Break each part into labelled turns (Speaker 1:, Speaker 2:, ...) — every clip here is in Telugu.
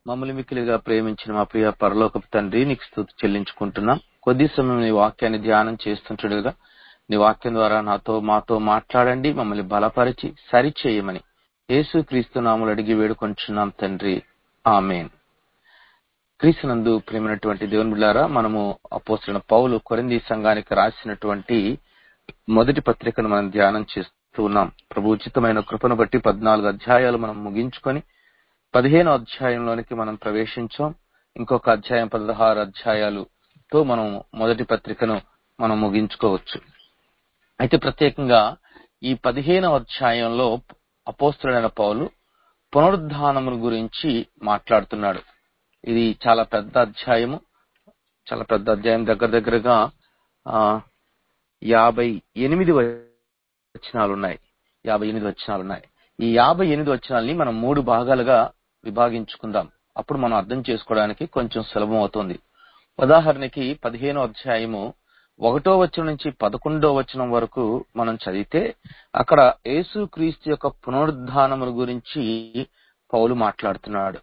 Speaker 1: మమ్మల్ని మిక్కిలిగా ప్రేమించిన మా ప్రియ పరలోకపు తండ్రి నీకు స్థుతి చెల్లించుకుంటున్నాం కొద్ది సమయం నీ వాక్యాన్ని ధ్యానం చేస్తుంటుండగా నీ వాక్యం ద్వారా నాతో మాతో మాట్లాడండి మమ్మల్ని బలపరిచి సరిచేయమని యేసు క్రీస్తు నాములు అడిగి వేడుకొంచున్నాం తండ్రి ఆమెన్ క్రీస్తునందు ప్రేమైనటువంటి దేవుని బిడ్డారా మనము అపోసిన పౌలు కొరింది సంఘానికి రాసినటువంటి మొదటి పత్రికను మనం ధ్యానం చేస్తూ ఉన్నాం ప్రభు ఉచితమైన కృపను బట్టి పద్నాలుగు అధ్యాయాలు మనం ముగించుకొని పదిహేను అధ్యాయంలోనికి మనం ప్రవేశించాం ఇంకొక అధ్యాయం పదహారు అధ్యాయాలుతో మనం మొదటి పత్రికను మనం ముగించుకోవచ్చు అయితే ప్రత్యేకంగా ఈ పదిహేను అధ్యాయంలో అపోస్తుడైన పౌలు పునరుద్ధానముల గురించి మాట్లాడుతున్నాడు ఇది చాలా పెద్ద అధ్యాయము చాలా పెద్ద అధ్యాయం దగ్గర దగ్గరగా ఆ యాభై ఎనిమిది వచనాలు ఉన్నాయి యాభై ఎనిమిది వచనాలు ఉన్నాయి ఈ యాభై ఎనిమిది వచనాలని మనం మూడు భాగాలుగా విభాగించుకుందాం అప్పుడు మనం అర్థం చేసుకోవడానికి కొంచెం సులభం అవుతుంది ఉదాహరణకి పదిహేనో అధ్యాయము ఒకటో వచనం నుంచి పదకొండో వచనం వరకు మనం చదివితే అక్కడ యేసు క్రీస్తు యొక్క పునరుద్ధానముల గురించి పౌలు మాట్లాడుతున్నాడు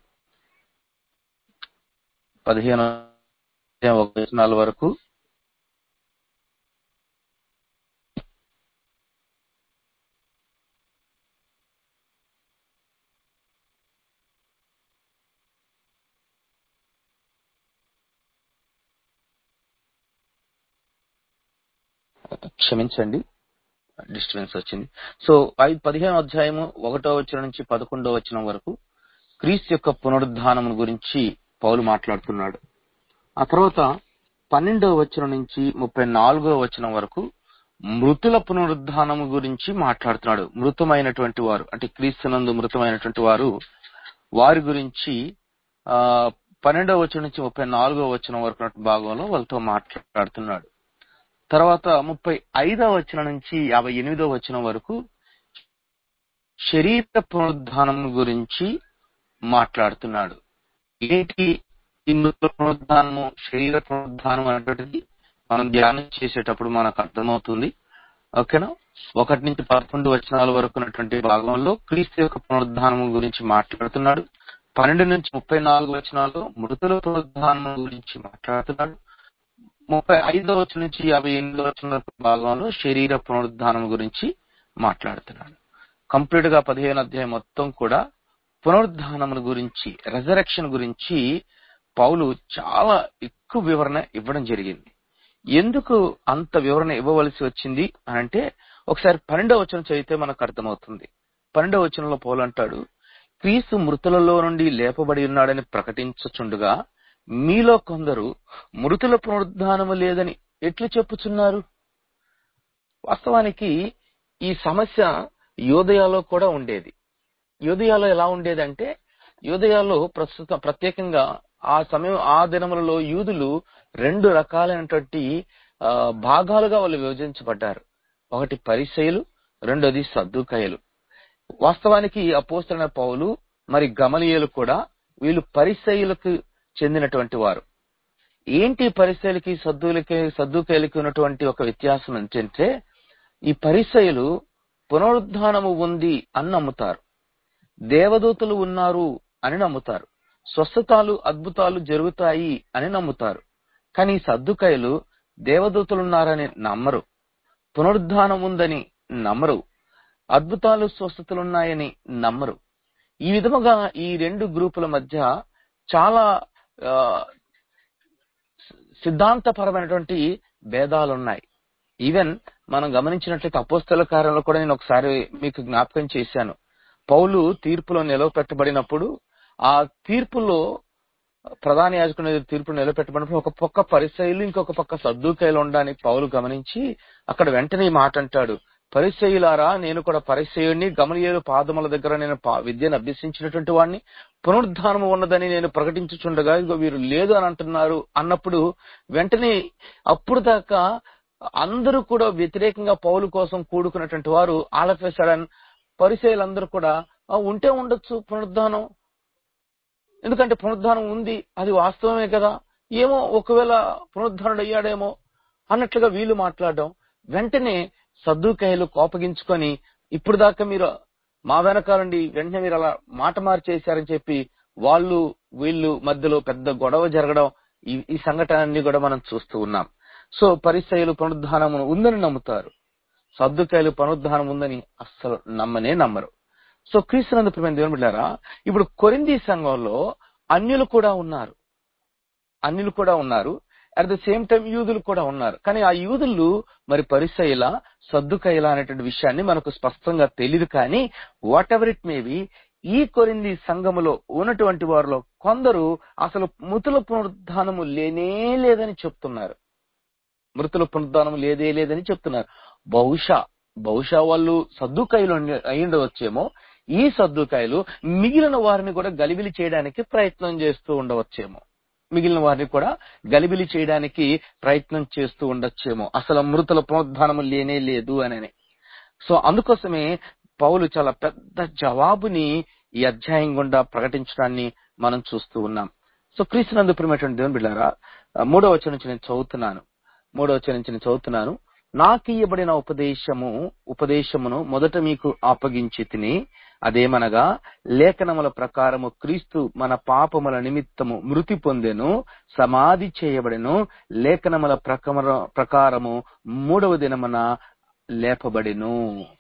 Speaker 1: పదిహేను వచనాల వరకు క్షమించండి డిస్టర్బెన్స్ వచ్చింది సో ఐదు పదిహేను అధ్యాయము ఒకటో వచనం నుంచి పదకొండో వచనం వరకు క్రీస్తు యొక్క పునరుద్ధానం గురించి పౌలు మాట్లాడుతున్నాడు ఆ తర్వాత పన్నెండవ వచనం నుంచి ముప్పై నాలుగో వచనం వరకు మృతుల పునరుద్ధానం గురించి మాట్లాడుతున్నాడు మృతమైనటువంటి వారు అంటే క్రీస్తునందు మృతమైనటువంటి వారు వారి గురించి ఆ పన్నెండవ వచనం నుంచి ముప్పై నాలుగో వచనం వరకు భాగంలో వాళ్ళతో మాట్లాడుతున్నాడు తర్వాత ముప్పై ఐదవ వచనం నుంచి యాభై ఎనిమిదవ వచనం వరకు శరీర పునరుద్ధానం గురించి మాట్లాడుతున్నాడు ఏంటి ఈ మృత పునరుద్ధానము శరీర పునరుద్ధానం అనేటువంటిది మనం ధ్యానం చేసేటప్పుడు మనకు అర్థమవుతుంది ఓకేనా ఒకటి నుంచి పదకొండు వచనాల వరకు ఉన్నటువంటి భాగంలో క్రీస్తు యొక్క పునరుద్ధానం గురించి మాట్లాడుతున్నాడు పన్నెండు నుంచి ముప్పై నాలుగు వచనాల్లో మృతుల పునరుద్ధానం గురించి మాట్లాడుతున్నాడు ముప్పై ఐదో వచ్చిన నుంచి యాభై ఎనిమిదో వచ్చిన భాగంలో శరీర పునరుద్ధానం గురించి మాట్లాడుతున్నాడు కంప్లీట్ గా పదిహేను అధ్యాయం మొత్తం కూడా పునరుద్ధానముల గురించి రెజరెక్షన్ గురించి పౌలు చాలా ఎక్కువ వివరణ ఇవ్వడం జరిగింది ఎందుకు అంత వివరణ ఇవ్వవలసి వచ్చింది అని అంటే ఒకసారి పన్నెండవ వచనం చదివితే మనకు అర్థమవుతుంది పన్నెండవ వచనంలో పౌలు అంటాడు క్రీస్తు మృతులలో నుండి లేపబడి ఉన్నాడని ప్రకటించుచుండగా మీలో కొందరు మృతుల పునరుద్ధానము లేదని ఎట్లు చెప్పుచున్నారు వాస్తవానికి ఈ సమస్య యోదయాలో కూడా ఉండేది యోదయాలో ఎలా ఉండేదంటే యోదయాలో ప్రస్తుతం ప్రత్యేకంగా ఆ సమయం ఆ దినములలో యూదులు రెండు రకాలైనటువంటి భాగాలుగా వాళ్ళు విభజించబడ్డారు ఒకటి పరిచయులు రెండోది సద్దుకాయలు వాస్తవానికి అపోస్తున్న పౌలు మరి గమలియలు కూడా వీళ్ళు పరిచయులకు చెందినటువంటి వారు ఏంటి పరిశైలకి సద్దులకి సద్దుకాయలకి ఉన్నటువంటి ఒక వ్యత్యాసం ఏంటంటే ఈ పరిసయులు పునరుద్ధానము ఉంది అని నమ్ముతారు దేవదూతలు ఉన్నారు అని నమ్ముతారు స్వస్థతాలు అద్భుతాలు జరుగుతాయి అని నమ్ముతారు కానీ సద్దుకాయలు దేవదూతలున్నారని నమ్మరు పునరుద్ధానం ఉందని నమ్మరు అద్భుతాలు స్వస్థతలున్నాయని నమ్మరు ఈ విధముగా ఈ రెండు గ్రూపుల మధ్య చాలా సిద్ధాంతపరమైనటువంటి భేదాలు ఉన్నాయి ఈవెన్ మనం గమనించినట్లయితే అపోస్తల కార్యంలో కూడా నేను ఒకసారి మీకు జ్ఞాపకం చేశాను పౌలు తీర్పులో నిలవ పెట్టబడినప్పుడు ఆ తీర్పులో ప్రధాన యాజకుని తీర్పు నిలబెట్టబడినప్పుడు ఒక పక్క పరిశైలు ఇంకొక పక్క సర్దుకాయలు ఉండడానికి పౌలు గమనించి అక్కడ వెంటనే మాట అంటాడు పరిశయులారా నేను కూడా పరిశయుడిని గమనియేలు పాదముల దగ్గర నేను విద్యను అభ్యసించినటువంటి వాడిని పునరుద్ధానము ఉన్నదని నేను ప్రకటించుచుండగా ఇగో వీరు లేదు అని అంటున్నారు అన్నప్పుడు వెంటనే అప్పుడు దాకా అందరూ కూడా వ్యతిరేకంగా పౌలు కోసం కూడుకున్నటువంటి వారు ఆలఫేసడన్ పరిచయాలందరూ కూడా ఉంటే ఉండొచ్చు పునరుద్ధానం ఎందుకంటే పునరుద్ధానం ఉంది అది వాస్తవమే కదా ఏమో ఒకవేళ పునరుద్ధానుడు అయ్యాడేమో అన్నట్లుగా వీళ్ళు మాట్లాడడం వెంటనే సద్దుకాయలు కోపగించుకొని ఇప్పుడు దాకా మీరు మా వెనకాలండి వెంటనే మీరు అలా మాట మార్చేశారని చెప్పి వాళ్ళు వీళ్ళు మధ్యలో పెద్ద గొడవ జరగడం ఈ ఈ సంఘటనలన్నీ కూడా మనం చూస్తూ ఉన్నాం సో పరిసయులు పునరుద్ధానమును ఉందని నమ్ముతారు సర్దుకాయలు పునరుద్ధానం ఉందని అస్సలు నమ్మనే నమ్మరు సో క్రీస్తునందు ప్రియమైన దేవుని బిడ్డారా ఇప్పుడు కొరింది సంఘంలో అన్యులు కూడా ఉన్నారు అన్యులు కూడా ఉన్నారు అట్ ద సేమ్ టైం యూదులు కూడా ఉన్నారు కానీ ఆ యూదులు మరి పరిసయుల సర్దుకైల అనేటువంటి విషయాన్ని మనకు స్పష్టంగా తెలియదు కానీ వాట్ ఎవర్ ఇట్ మేబీ ఈ కొరింది సంఘములో ఉన్నటువంటి వారిలో కొందరు అసలు మృతుల పునరుద్ధానము లేనే లేదని చెప్తున్నారు మృతుల పునరుద్ధానం లేదే లేదని చెప్తున్నారు బహుశా బహుశా వాళ్ళు సర్దుకాయలు అయి ఉండవచ్చేమో ఈ సర్దుకాయలు మిగిలిన వారిని కూడా గలిబిలి చేయడానికి ప్రయత్నం చేస్తూ ఉండవచ్చేమో మిగిలిన వారిని కూడా గలిబిలి చేయడానికి ప్రయత్నం చేస్తూ ఉండొచ్చేమో అసలు మృతుల పునరుద్ధానము లేనే లేదు అని సో అందుకోసమే పౌలు చాలా పెద్ద జవాబుని ఈ అధ్యాయం గుండా ప్రకటించడాన్ని మనం చూస్తూ ఉన్నాం సో క్రీస్తునందు ప్రియమైనటువంటి దేవుని బిడ్డారా మూడో వచ్చి నుంచి నేను చదువుతున్నాను మూడో వచ్చి నుంచి నేను చదువుతున్నాను నాకు ఇయ్యబడిన ఉపదేశము ఉపదేశమును మొదట మీకు అప్పగించి తిని అదేమనగా లేఖనముల ప్రకారము క్రీస్తు మన పాపముల నిమిత్తము మృతి పొందెను సమాధి చేయబడెను లేఖనముల ప్రకమ ప్రకారము మూడవ దినమున లేపబడెను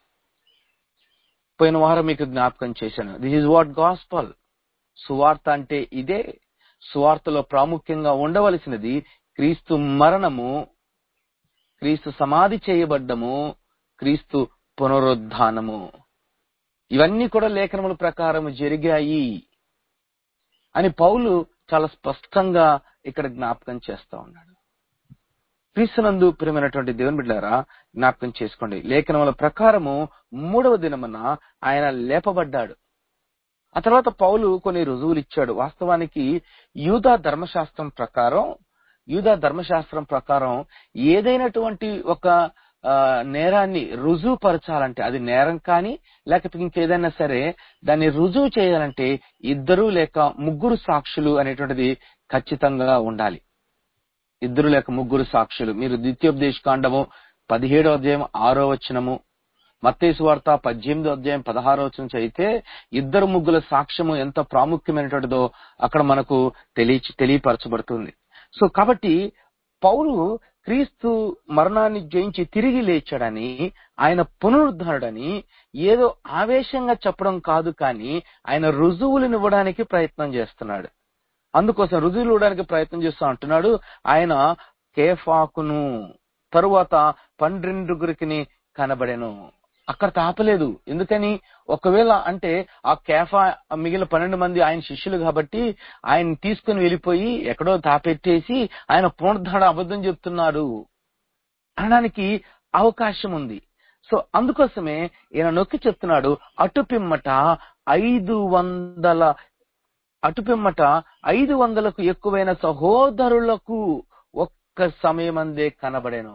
Speaker 1: పోయిన వారం మీకు జ్ఞాపకం చేశాను దిస్ ఇస్ వాట్ గాస్పల్ సువార్త అంటే ఇదే సువార్తలో ప్రాముఖ్యంగా ఉండవలసినది క్రీస్తు మరణము క్రీస్తు సమాధి చేయబడ్డము క్రీస్తు పునరుద్ధానము ఇవన్నీ కూడా లేఖనముల ప్రకారం జరిగాయి అని పౌలు చాలా స్పష్టంగా ఇక్కడ జ్ఞాపకం చేస్తా ఉన్నాడు క్రీస్తునందు ప్రియమైనటువంటి దేవుని బిడ్డారా జ్ఞాపకం చేసుకోండి లేఖనముల ప్రకారము మూడవ దినమున ఆయన లేపబడ్డాడు ఆ తర్వాత పౌలు కొన్ని రుజువులు ఇచ్చాడు వాస్తవానికి యూదా ధర్మశాస్త్రం ప్రకారం యూదా ధర్మశాస్త్రం ప్రకారం ఏదైనటువంటి ఒక నేరాన్ని రుజువు పరచాలంటే అది నేరం కానీ లేకపోతే ఇంకేదైనా సరే దాన్ని రుజువు చేయాలంటే ఇద్దరు లేక ముగ్గురు సాక్షులు అనేటువంటిది ఖచ్చితంగా ఉండాలి ఇద్దరు లేక ముగ్గురు సాక్షులు మీరు ద్వితీయోపదేశ కాండము పదిహేడో అధ్యాయం ఆరో వచనము మత్తేసు వార్త పద్దెనిమిదో అధ్యాయం పదహారో వచనం చదివితే ఇద్దరు ముగ్గుల సాక్ష్యము ఎంత ప్రాముఖ్యమైనటువంటిదో అక్కడ మనకు తెలియ తెలియపరచబడుతుంది సో కాబట్టి పౌలు క్రీస్తు మరణాన్ని జయించి తిరిగి లేచాడని ఆయన పునరుద్ధరుడని ఏదో ఆవేశంగా చెప్పడం కాదు కానీ ఆయన రుజువులను ఇవ్వడానికి ప్రయత్నం చేస్తున్నాడు అందుకోసం రుజువులు ఇవ్వడానికి ప్రయత్నం చేస్తూ అంటున్నాడు ఆయన కేఫాకును తరువాత పన్నెండుగురికి కనబడెను అక్కడ తాపలేదు ఎందుకని ఒకవేళ అంటే ఆ కేఫా మిగిలిన పన్నెండు మంది ఆయన శిష్యులు కాబట్టి ఆయన తీసుకుని వెళ్ళిపోయి ఎక్కడో తాపెట్టేసి ఆయన పునరుద్ధరణ అబద్ధం చెప్తున్నాడు అనడానికి అవకాశం ఉంది సో అందుకోసమే ఈయన నొక్కి చెప్తున్నాడు అటుపిమ్మట ఐదు వందల అటుపిమ్మట ఐదు వందలకు ఎక్కువైన సహోదరులకు ఒక్క సమయమందే కనబడెను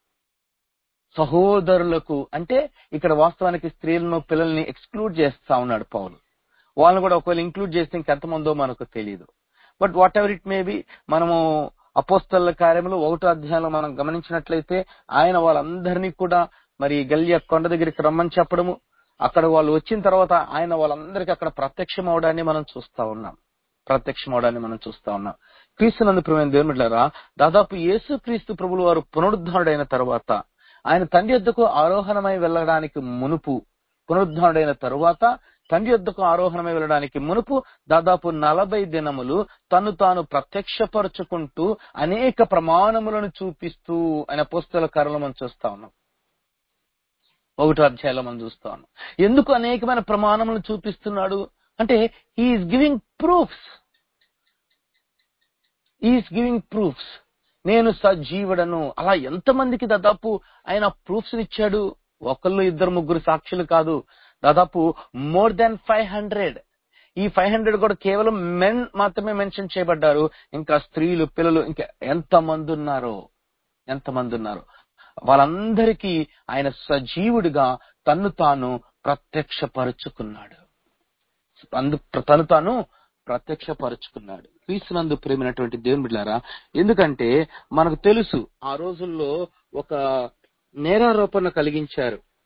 Speaker 1: సహోదరులకు అంటే ఇక్కడ వాస్తవానికి స్త్రీలను పిల్లల్ని ఎక్స్క్లూడ్ చేస్తా ఉన్నాడు పౌలు వాళ్ళని కూడా ఒకవేళ ఇంక్లూడ్ చేస్తే ఇంకెంతమందో మనకు తెలియదు but whatever it maybe మనము అపోస్తల కార్యములు ఒకటో అధ్యాయంలో మనం గమనించినట్లయితే ఆయన వాళ్ళందరినీ కూడా మరి గల్య కొండ దగ్గరికి రమ్మని చెప్పడము అక్కడ వాళ్ళు వచ్చిన తర్వాత ఆయన వాళ్ళందరికీ అక్కడ ప్రత్యక్షం అవడాన్ని మనం చూస్తా ఉన్నాం ప్రత్యక్షం అవడాన్ని మనం చూస్తా ఉన్నాం క్రీస్తునందు ప్రియమైన దేవుని దాదాపు యేసు క్రీస్తు ప్రభులు వారు పునరుద్ధరుడైన తర్వాత ఆయన తండ్రి యొద్దకు ఆరోహణమై వెళ్ళడానికి మునుపు పునరుద్ధరుడైన తరువాత తండ్రి యొద్దకు ఆరోహణమై వెళ్ళడానికి మునుపు దాదాపు నలభై దినములు తను తాను ప్రత్యక్షపరుచుకుంటూ అనేక ప్రమాణములను చూపిస్తూ ఆయన పుస్తల కరలు మనం చూస్తా ఉన్నాం ఒకటో అధ్యాయంలో మనం చూస్తా ఉన్నాం ఎందుకు అనేకమైన ప్రమాణములను చూపిస్తున్నాడు అంటే he's giving proofs is giving proofs నేను సజీవుడను అలా ఎంతమందికి దాదాపు ఆయన ప్రూఫ్స్ ఇచ్చాడు ఒకళ్ళు ఇద్దరు ముగ్గురు సాక్షులు కాదు దాదాపు మోర్ దాన్ ఫైవ్ హండ్రెడ్ ఈ ఫైవ్ హండ్రెడ్ కూడా కేవలం మెన్ మాత్రమే మెన్షన్ చేయబడ్డారు ఇంకా స్త్రీలు పిల్లలు ఇంకా ఎంత మంది ఉన్నారో ఎంత మంది ఉన్నారు వాళ్ళందరికీ ఆయన సజీవుడిగా తన్ను తాను ప్రత్యక్షపరుచుకున్నాడు అందు తను తాను ప్రత్యక్షపరుచుకున్నాడు క్రీస్తునందు ప్రేమైనటువంటి దేవుని బిడ్డారా ఎందుకంటే మనకు తెలుసు ఆ రోజుల్లో ఒక నేరారోపణ కలిగించారు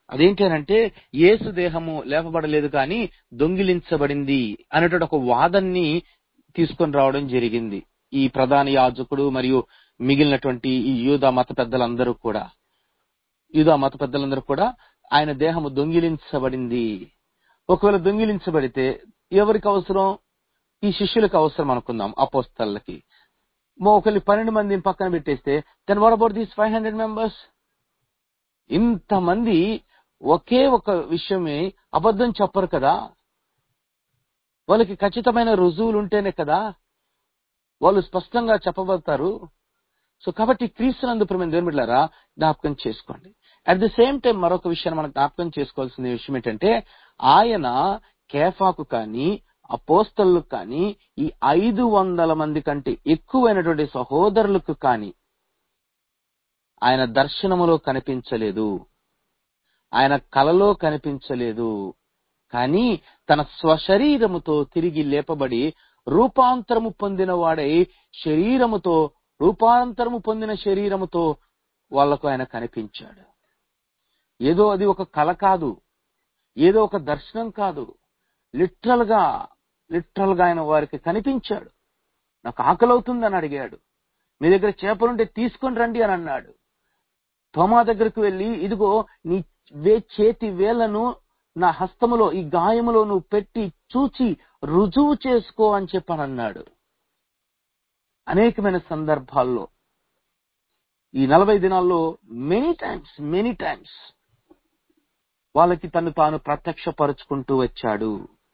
Speaker 1: అదేంటి అని అంటే యేసు దేహము లేపబడలేదు కానీ దొంగిలించబడింది అనేటువంటి ఒక వాదన్ని తీసుకొని రావడం జరిగింది ఈ ప్రధాన యాజకుడు మరియు మిగిలినటువంటి ఈ యూదా మత పెద్దలందరూ కూడా యూదా మత పెద్దలందరూ కూడా ఆయన దేహము దొంగిలించబడింది ఒకవేళ దొంగిలించబడితే ఎవరికి అవసరం ఈ శిష్యులకు అవసరం అనుకుందాం అపోస్తలకి ఒకరిని పన్నెండు మందిని పక్కన పెట్టేస్తే then what about these five hundred members ఇంతమంది ఒకే ఒక విషయమే అబద్ధం చెప్పరు కదా వాళ్ళకి ఖచ్చితమైన రుజువులు ఉంటేనే కదా వాళ్ళు స్పష్టంగా చెప్పబడతారు సో కాబట్టి క్రీస్తునందు ప్రేమ దేవుని బిడ్డలారా జ్ఞాపకం చేసుకోండి అట్ ది సేమ్ టైం మరొక విషయాన్ని మనం జ్ఞాపకం చేసుకోవాల్సిన విషయం ఏంటంటే ఆయన కేఫాకు కానీ అపోస్తలకు కానీ ఈ ఐదు వందల మంది కంటే ఎక్కువైనటువంటి సహోదరులకు కానీ ఆయన దర్శనములో కనిపించలేదు ఆయన కలలో కనిపించలేదు కానీ తన స్వశరీరముతో తిరిగి లేపబడి రూపాంతరము పొందిన వాడై శరీరముతో రూపాంతరము పొందిన శరీరముతో వాళ్లకు ఆయన కనిపించాడు ఏదో అది ఒక కల కాదు ఏదో ఒక దర్శనం కాదు లిటరల్ గా లిటరల్ గా ఆయన వారికి కనిపించాడు నాకు ఆకలి అవుతుందని అడిగాడు మీ దగ్గర చేపలుంటే తీసుకొని రండి అని అన్నాడు తోమా దగ్గరకు వెళ్ళి ఇదిగో నీ వే చేతి వేళ్లను నా హస్తములో ఈ గాయములో నువ్వు పెట్టి చూచి రుజువు చేసుకో అని చెప్పని అన్నాడు అనేకమైన సందర్భాల్లో ఈ నలభై దినాల్లో మెనీ టైమ్స్ మెనీ టైమ్స్ వాళ్ళకి తను తాను ప్రత్యక్షపరుచుకుంటూ వచ్చాడు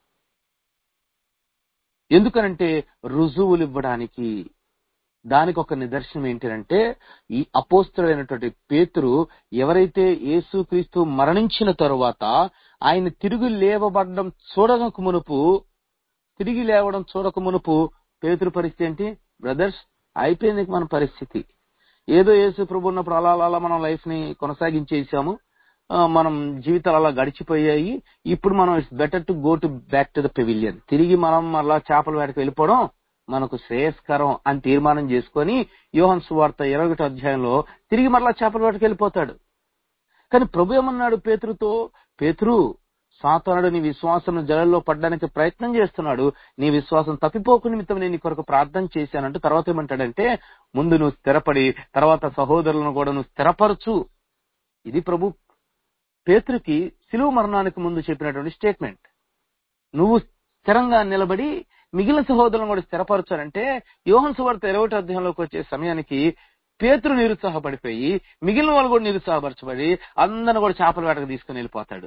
Speaker 1: ఎందుకనంటే రుజువులు ఇవ్వడానికి దానికి ఒక నిదర్శనం ఏంటంటే ఈ అపోస్తుడైనటువంటి పేతురు ఎవరైతే యేసుక్రీస్తు మరణించిన తరువాత ఆయన తిరిగి లేవబడడం చూడక మునుపు తిరిగి లేవడం చూడక మునుపు పేతురు పరిస్థితి ఏంటి బ్రదర్స్ అయిపోయింది మన పరిస్థితి ఏదో యేసు ప్రభు ఉన్నప్పుడు అలా అలా మనం లైఫ్ ని కొనసాగించేసాము ఆ, మనం జీవితాలు అలా గడిచిపోయాయి ఇప్పుడు మనం it's better to go to back to the pavilion తిరిగి మనం మళ్ళా చేపల వేటకు వెళ్ళిపోవడం మనకు శ్రేయస్కరం అని తీర్మానం చేసుకొని యోహన్ సువార్త ఇరవై ఒకటో అధ్యాయంలో తిరిగి మరలా చేపల వేటకు వెళ్ళిపోతాడు కానీ ప్రభు ఏమన్నాడు పేతురుతో పేతురు సాతానుడు నీ విశ్వాసం జలంలో పడ్డానికి ప్రయత్నం చేస్తున్నాడు నీ విశ్వాసం తప్పిపోకు నిమిత్తం నేను నీ కొరకు ప్రార్థన చేశానంటూ తర్వాత ఏమంటాడంటే ముందు నువ్వు స్థిరపడి తర్వాత సహోదరులను కూడా నువ్వు స్థిరపరచు ఇది ప్రభు పేతురికి శిలువ మరణానికి ముందు చెప్పినటువంటి స్టేట్మెంట్ నువ్వు స్థిరంగా నిలబడి మిగిలిన సహోదరులను కూడా స్థిరపరచాలంటే యోహన్ సువార్త ఇరవై ఒకటో అధ్యాయంలోకి వచ్చే సమయానికి పేతురు నిరుత్సాహపడిపోయి మిగిలిన వాళ్ళు కూడా నిరుత్సాహపరచబడి అందరిని కూడా చేపల వేటకు తీసుకుని వెళ్ళిపోతాడు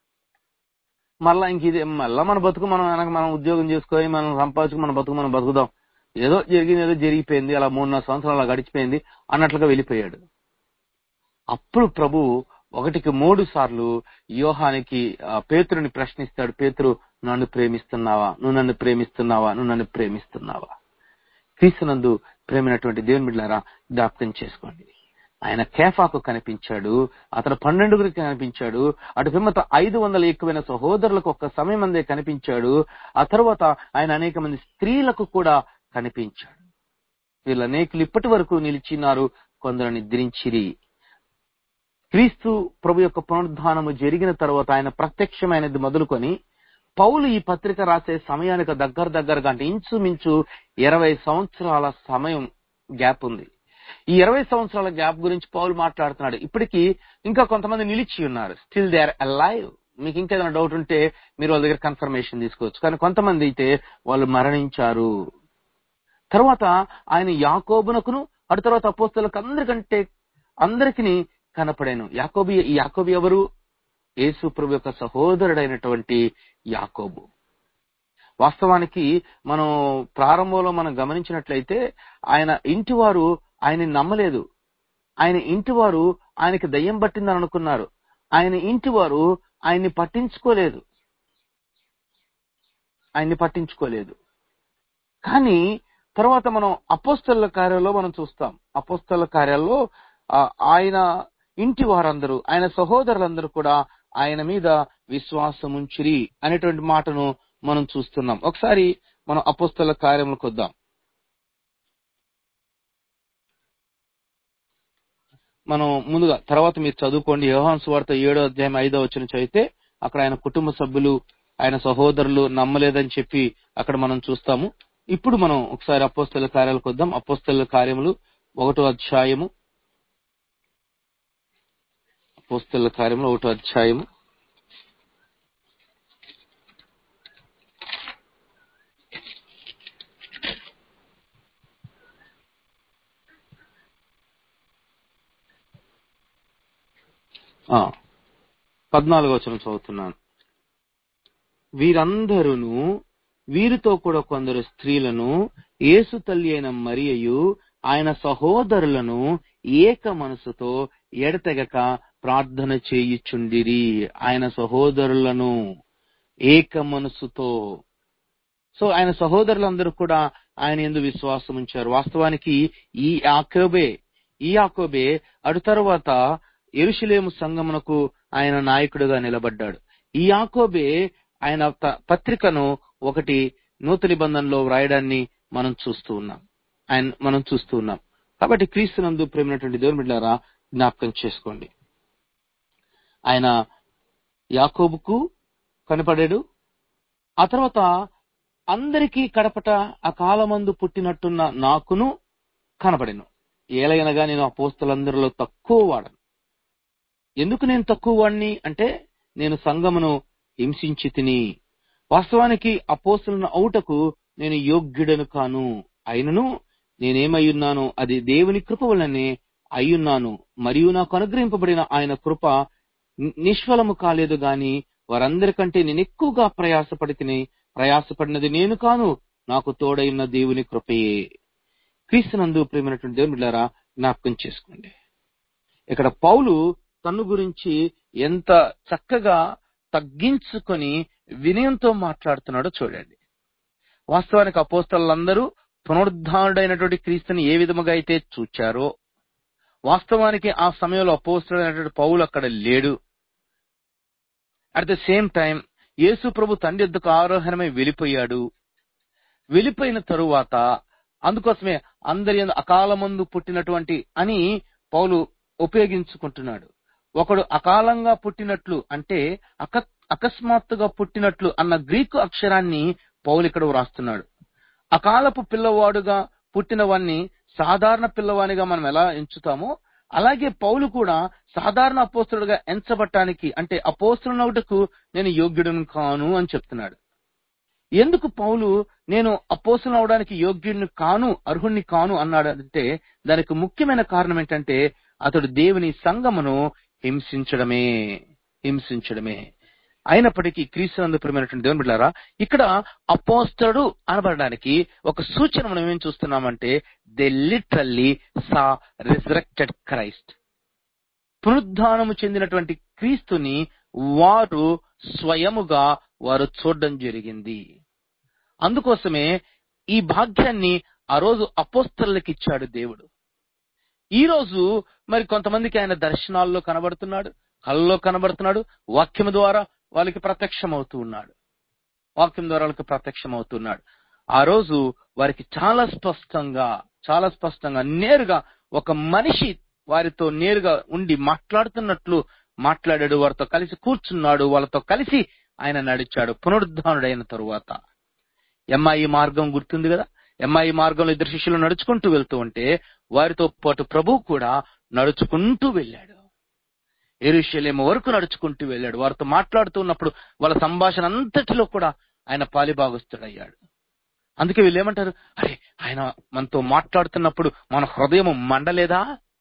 Speaker 1: మళ్ళా ఇంక ఇది మళ్ళా మన బతుకు మనం వెనక మనం ఉద్యోగం చేసుకొని మనం సంపాదించుకు మన బతుకు మనం బతుకుదాం ఏదో జరిగింది ఏదో జరిగిపోయింది అలా మూడున్నర సంవత్సరాలు అలా గడిచిపోయింది అన్నట్లుగా వెళ్ళిపోయాడు అప్పుడు ప్రభు ఒకటికి మూడు సార్లు యోహానికి ఆ, పేతురుని ప్రశ్నిస్తాడు పేతురు నన్ను ప్రేమిస్తున్నావా నువ్వు నన్ను ప్రేమిస్తున్నావా నువ్వు నన్ను ప్రేమిస్తున్నావా క్రీస్తునందు ప్రేమైనటువంటి దేవుని బిడ్డారా జ్ఞాపకం చేసుకోండి ఆయన కేఫాకు కనిపించాడు అతను పన్నెండుగురికి కనిపించాడు అటు పిమ్మత ఐదు వందల ఎక్కువైన సహోదరులకు ఒక్క సమయం అందే కనిపించాడు ఆ తర్వాత ఆయన అనేక మంది స్త్రీలకు కూడా కనిపించాడు వీళ్ళు అనేకులు ఇప్పటి వరకు నిలిచినారు కొందరు నిద్రించిరి క్రీస్తు ప్రభు యొక్క పునరుద్ధానము జరిగిన తర్వాత ఆయన ప్రత్యక్షమైనది మొదలుకొని పౌలు ఈ పత్రిక రాసే సమయానికి దగ్గర దగ్గరగా అంటే ఇంచుమించు ఇరవై సంవత్సరాల సమయం గ్యాప్ ఉంది ఈ ఇరవై సంవత్సరాల గ్యాప్ గురించి పౌలు మాట్లాడుతున్నాడు ఇప్పటికి ఇంకా కొంతమంది నిలిచి ఉన్నారు స్టిల్ దే ఆర్ అలైవ్ మీకు ఇంకా ఏదైనా డౌట్ ఉంటే మీరు వాళ్ళ దగ్గర కన్ఫర్మేషన్ తీసుకోవచ్చు కానీ కొంతమంది అయితే వాళ్ళు మరణించారు తర్వాత ఆయన యాకోబునకును అటు తర్వాత అపోస్తలకు అందరికంటే అందరికి కనపడాను యాకోబి ఈ యాకోబు ఎవరు యేసు ప్రభు యొక్క సహోదరుడైనటువంటి యాకోబు వాస్తవానికి మనం ప్రారంభంలో మనం గమనించినట్లయితే ఆయన ఇంటి వారు ఆయన్ని నమ్మలేదు ఆయన ఇంటి వారు ఆయనకి దయ్యం పట్టిందని అనుకున్నారు ఆయన ఇంటి వారు ఆయన్ని పట్టించుకోలేదు ఆయన్ని పట్టించుకోలేదు కానీ తర్వాత మనం అపోస్తల కార్యాల్లో మనం చూస్తాం అపోస్తల కార్యాల్లో ఆ, ఆయన ఇంటి వారందరూ ఆయన సహోదరులందరూ కూడా ఆయన మీద విశ్వాసం ఉంచిరి అనేటువంటి మాటను మనం చూస్తున్నాం ఒకసారి మనం అపోస్తల కార్యములకు వద్దాం మనం ముందుగా తర్వాత మీరు చదువుకోండి యోహాన్ సువార్త ఏడో అధ్యాయం ఐదో వచ్చిన చదివితే అక్కడ ఆయన కుటుంబ సభ్యులు ఆయన సహోదరులు నమ్మలేదని చెప్పి అక్కడ మనం చూస్తాము ఇప్పుడు మనం ఒకసారి అపోస్తల కార్యాలకు వద్దాం అపోస్తల కార్యములు ఒకటో అధ్యాయము అపోస్తల కార్యములు ఒకటో అధ్యాయము ఆ, పద్నాలుగో వచనం చదువుతున్నాను వీరందరూను వీరితో కూడా కొందరు స్త్రీలను యేసు తల్లి అయిన మరియయు ఆయన సహోదరులను ఏక మనసుతో ఎడతెగక ప్రార్థన చేయుచుండిరి ఆయన సహోదరులను ఏక మనసుతో సో ఆయన సహోదరులందరూ కూడా ఆయన ఎందు విశ్వాసం ఉంచారు వాస్తవానికి ఈ యాకోబే ఈ యాకోబే అటు తర్వాత ఎరుషులేము సంగమునకు ఆయన నాయకుడిగా నిలబడ్డాడు ఈ యాకోబే ఆయన త- పత్రికను ఒకటి నూతన నిబంధనలో వ్రాయడాన్ని మనం చూస్తూ ఉన్నాం ఆయన మనం చూస్తూ ఉన్నాం కాబట్టి క్రీస్తునందు ప్రేమైనటువంటి దేవుని బిడ్డారా జ్ఞాపకం చేసుకోండి ఆయన యాకోబుకు కనపడాడు ఆ తర్వాత అందరికీ కడపట ఆ కాలమందు పుట్టినట్టున్న నాకును కనపడెను ఏలయనగా నేను ఆ పోస్తులందరిలో తక్కువ వాడను ఎందుకు నేను తక్కువ వాడిని అంటే నేను సంఘమును హింసించి తిని వాస్తవానికి అపోస్తులను అవుటకు నేను యోగ్యుడను కాను అయినను నేనేమయ్యున్నాను అది దేవుని కృప వలనే అయ్యున్నాను మరియు నాకు అనుగ్రహింపబడిన ఆయన కృప ని- నిష్ఫలము కాలేదు గాని వారందరికంటే నేను ఎక్కువగా ప్రయాసపడి తిని ప్రయాసపడినది నేను కాను నాకు తోడైన దేవుని కృపయే క్రీస్తునందు ప్రేమైనటువంటి దేవుని బిడ్డారా జ్ఞాపకం చేసుకోండి ఇక్కడ పౌలు తన్ను గురించి ఎంత చక్కగా తగ్గించుకొని వినయంతో మాట్లాడుతున్నాడో చూడండి వాస్తవానికి అపోస్తలందరూ పునరుద్ధానుడైనటువంటి క్రీస్తుని ఏ విధముగా అయితే చూచారో వాస్తవానికి ఆ సమయంలో అపోస్తుడైనటువంటి పౌలు అక్కడ లేడు అట్ ద సేమ్ టైం యేసు ప్రభు తండ్రి యొద్దకు ఆరోహణమై వెళ్ళిపోయాడు వెళ్ళిపోయిన తరువాత అందుకోసమే అందరి యందు అకాలమందు పుట్టినటువంటి అని పౌలు ఉపయోగించుకుంటున్నాడు ఒకడు అకాలంగా పుట్టినట్లు అంటే అక అకస్మాత్తుగా పుట్టినట్లు అన్న గ్రీకు అక్షరాన్ని పౌలు ఇక్కడ వ్రాస్తున్నాడు అకాలపు పిల్లవాడుగా పుట్టినవాన్ని సాధారణ పిల్లవానిగా మనం ఎలా ఎంచుతామో అలాగే పౌలు కూడా సాధారణ అపోస్తుడుగా ఎంచబట్టానికి అంటే అపోస్తుడునవుటకు నేను యోగ్యుడను కాను అని చెప్తున్నాడు ఎందుకు పౌలు నేను అపోస్తులు అవడానికి యోగ్యుడిని కాను అర్హుణ్ణి కాను అన్నాడు అంటే దానికి ముఖ్యమైన కారణం ఏంటంటే అతడు దేవుని సంగమును హింసించడమే హింసించడమే అయినప్పటికీ క్రీస్తునందు ప్రియమైనటువంటి దేవుని బిడ్డారా ఇక్కడ అపోస్తడు అనబడడానికి ఒక సూచన మనం ఏం చూస్తున్నామంటే they literally saw resurrected Christ పునరుద్ధానము చెందినటువంటి క్రీస్తుని వారు స్వయముగా వారు చూడడం జరిగింది అందుకోసమే ఈ భాగ్యాన్ని ఆ రోజు అపోస్తలకు ఇచ్చాడు దేవుడు ఈ రోజు మరి కొంతమందికి ఆయన దర్శనాల్లో కనబడుతున్నాడు కళ్ళలో కనబడుతున్నాడు వాక్యం ద్వారా వాళ్ళకి ప్రత్యక్షమవుతూ ఉన్నాడు వాక్యం ద్వారా వాళ్ళకి ప్రత్యక్షమవుతున్నాడు ఆ రోజు వారికి చాలా స్పష్టంగా చాలా స్పష్టంగా నేరుగా ఒక మనిషి వారితో నేరుగా ఉండి మాట్లాడుతున్నట్లు మాట్లాడాడు వారితో కలిసి కూర్చున్నాడు వాళ్ళతో కలిసి ఆయన నడిచాడు పునరుద్ధానుడైన తరువాత ఎంఐ మార్గం గుర్తుంది కదా ఎంఐ మార్గంలో ఇద్దరు శిష్యులు నడుచుకుంటూ వెళ్తూ ఉంటే వారితో పాటు ప్రభు కూడా నడుచుకుంటూ వెళ్ళాడు ఎరుషలేము వరకు నడుచుకుంటూ వెళ్ళాడు వారితో మాట్లాడుతూ ఉన్నప్పుడు వాళ్ళ సంభాషణ అంతటిలో కూడా ఆయన పాలిభాగస్తుడయ్యాడు అందుకే వీళ్ళు ఏమంటారు అరే ఆయన మనతో మాట్లాడుతున్నప్పుడు మన హృదయం మండలేదా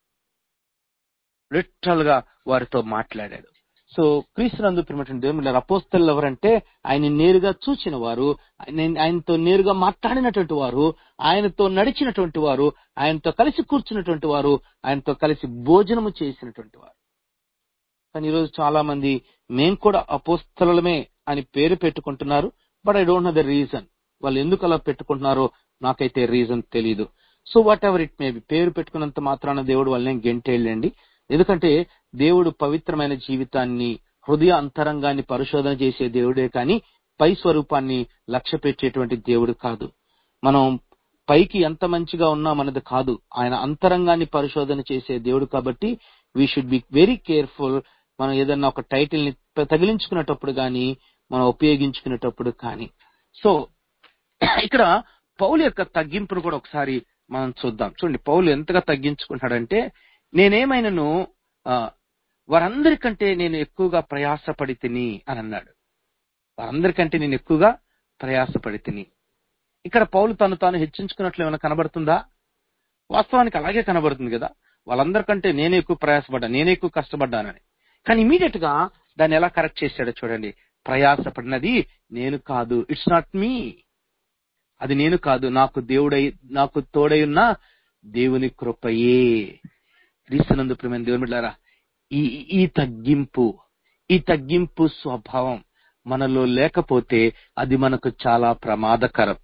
Speaker 1: లిటరల్ గా వారితో మాట్లాడాడు సో క్రీస్తునందు ప్రిమటువంటి దేవుని అపోస్తలు ఎవరంటే ఆయన నేరుగా చూచిన వారు ఆయన- ఆయనతో నేరుగా మాట్లాడినటువంటి వారు ఆయనతో నడిచినటువంటి వారు ఆయనతో కలిసి కూర్చున్నటువంటి వారు ఆయనతో కలిసి భోజనము చేసినటువంటి వారు కానీ ఈరోజు చాలా మంది మేం కూడా అపోస్తలమే అని పేరు పెట్టుకుంటున్నారు but I don't know the reason వాళ్ళు ఎందుకు అలా పెట్టుకుంటున్నారో నాకైతే రీజన్ తెలియదు so whatever it may be పేరు పెట్టుకున్నంత మాత్రాన దేవుడు వాళ్ళని గెంటేళ్ళండి ఎందుకంటే దేవుడు పవిత్రమైన జీవితాన్ని హృదయ అంతరంగాన్ని పరిశోధన చేసే దేవుడే కానీ పై స్వరూపాన్ని లక్ష్య పెట్టేటువంటి దేవుడు కాదు మనం పైకి ఎంత మంచిగా ఉన్నామన్నది కాదు ఆయన అంతరంగాన్ని పరిశోధన చేసే దేవుడు కాబట్టి we should be very careful మనం ఏదన్నా ఒక టైటిల్ ని తగిలించుకునేటప్పుడు కానీ మనం ఉపయోగించుకునేటప్పుడు కానీ సో ఇక్కడ పౌలు యొక్క తగ్గింపును కూడా ఒకసారి మనం చూద్దాం చూడండి పౌలు ఎంతగా తగ్గించుకుంటాడంటే నేనేమైనాను ఆ, వారందరికంటే నేను ఎక్కువగా ప్రయాసపడి తిని అని అన్నాడు వారందరికంటే నేను ఎక్కువగా ప్రయాసపడి తిని ఇక్కడ పౌలు తను తాను హెచ్చించుకున్నట్లు ఏమైనా కనబడుతుందా వాస్తవానికి అలాగే కనబడుతుంది కదా వాళ్ళందరికంటే నేనే ఎక్కువ ప్రయాసపడ్డా నేనే ఎక్కువ కష్టపడ్డానని కానీ ఇమీడియట్ గా దాన్ని ఎలా కరెక్ట్ చేశాడో చూడండి ప్రయాసపడినది నేను కాదు ఇట్స్ నాట్ మీ అది నేను కాదు నాకు దేవుడై నాకు తోడై ఉన్న దేవుని కృపయే క్రీస్తునందు ప్రేమ దేవుని బిడ్డారా ఈ ఈ తగ్గింపు ఈ తగ్గింపు స్వభావం మనలో లేకపోతే అది మనకు చాలా ప్రమాదకరం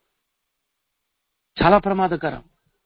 Speaker 1: చాలా ప్రమాదకరం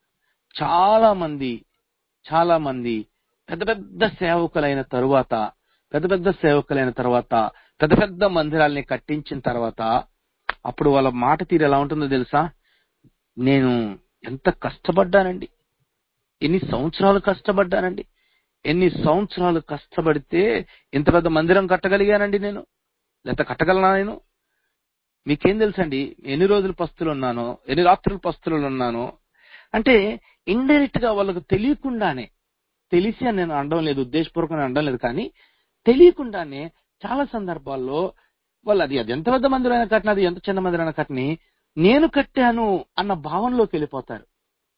Speaker 1: చాలా మంది చాలా మంది పెద్ద పెద్ద సేవకులైన తరువాత పెద్ద పెద్ద సేవకులైన తర్వాత పెద్ద పెద్ద మందిరాల్ని కట్టించిన తర్వాత అప్పుడు వాళ్ళ మాట తీరు ఎలా ఉంటుందో తెలుసా నేను ఎంత కష్టపడ్డానండి ఎన్ని సంవత్సరాలు కష్టపడ్డానండి ఎన్ని సంవత్సరాలు కష్టపడితే ఇంత పెద్ద మందిరం కట్టగలిగానండి నేను లేకపోతే కట్టగలనా నేను మీకేం తెలుసండి ఎన్ని రోజులు పస్తులు ఉన్నానో ఎన్ని రాత్రులు పస్తులు ఉన్నానో అంటే ఇండైరెక్ట్ గా వాళ్ళకు తెలియకుండానే తెలిసి అని నేను అనడం లేదు ఉద్దేశపూర్వకంగా అనడం లేదు కానీ తెలియకుండానే చాలా సందర్భాల్లో వాళ్ళు అది అది ఎంత పెద్ద మందిరైనా కట్టిన అది ఎంత చిన్న మందిరైనా కట్టిని నేను కట్టాను అన్న భావనలోకి వెళ్ళిపోతారు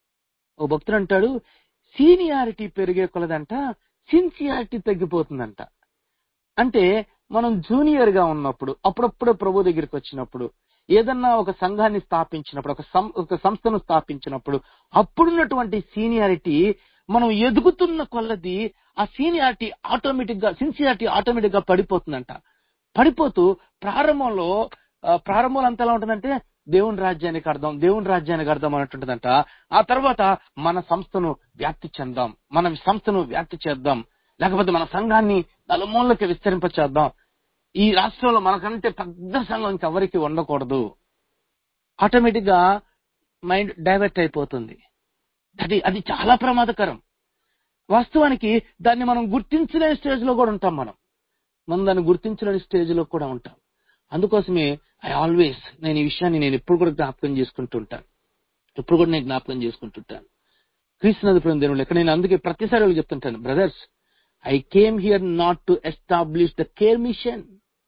Speaker 1: ఓ భక్తుడు అంటాడు సీనియారిటీ పెరిగే కొలదంట సిన్సియారిటీ తగ్గిపోతుందంట అంటే మనం జూనియర్ గా ఉన్నప్పుడు అప్పుడప్పుడు ప్రభు దగ్గరికి వచ్చినప్పుడు ఏదన్నా ఒక సంఘాన్ని స్థాపించినప్పుడు ఒక సం- ఒక సంస్థను స్థాపించినప్పుడు అప్పుడున్నటువంటి సీనియారిటీ మనం ఎదుగుతున్న కొలది ఆ సీనియారిటీ ఆటోమేటిక్ గా సిన్సియారిటీ ఆటోమేటిక్ గా పడిపోతుందంట పడిపోతూ ప్రారంభంలో ఆ, ప్రారంభంలో అంతా ఎలా ఉంటుందంటే దేవుని రాజ్యానికి అర్థం దేవుని రాజ్యానికి అర్థం అన్నట్టుంటుందంట ఆ తర్వాత మన సంస్థను వ్యాప్తి చెందాం మన సంస్థను వ్యాప్తి చేద్దాం లేకపోతే మన సంఘాన్ని నలుమూలకి విస్తరింప చేద్దాం ఈ రాష్ట్రంలో మనకంటే పెద్ద సంఘం ఇంకెవరికి ఉండకూడదు ఆటోమేటిక్ గా మైండ్ డైవర్ట్ అయిపోతుంది అది అది చాలా ప్రమాదకరం వాస్తవానికి దాన్ని మనం గుర్తించలేని స్టేజ్ లో కూడా ఉంటాం మనం మనం దాన్ని గుర్తించలేని స్టేజ్ లో కూడా ఉంటాం అందుకోసమే ఐ ఆల్వేస్ నేను ఈ విషయాన్ని నేను ఎప్పుడు కూడా జ్ఞాపకం చేసుకుంటుంటాను ఎప్పుడు కూడా నేను జ్ఞాపకం చేసుకుంటుంటాను క్రీస్తునది ప్రేమ దేవుళ్ళు ఇక్కడ నేను అందుకే ప్రతిసారి వాళ్ళకి చెప్తుంటాను brothers I came here not to establish the care mission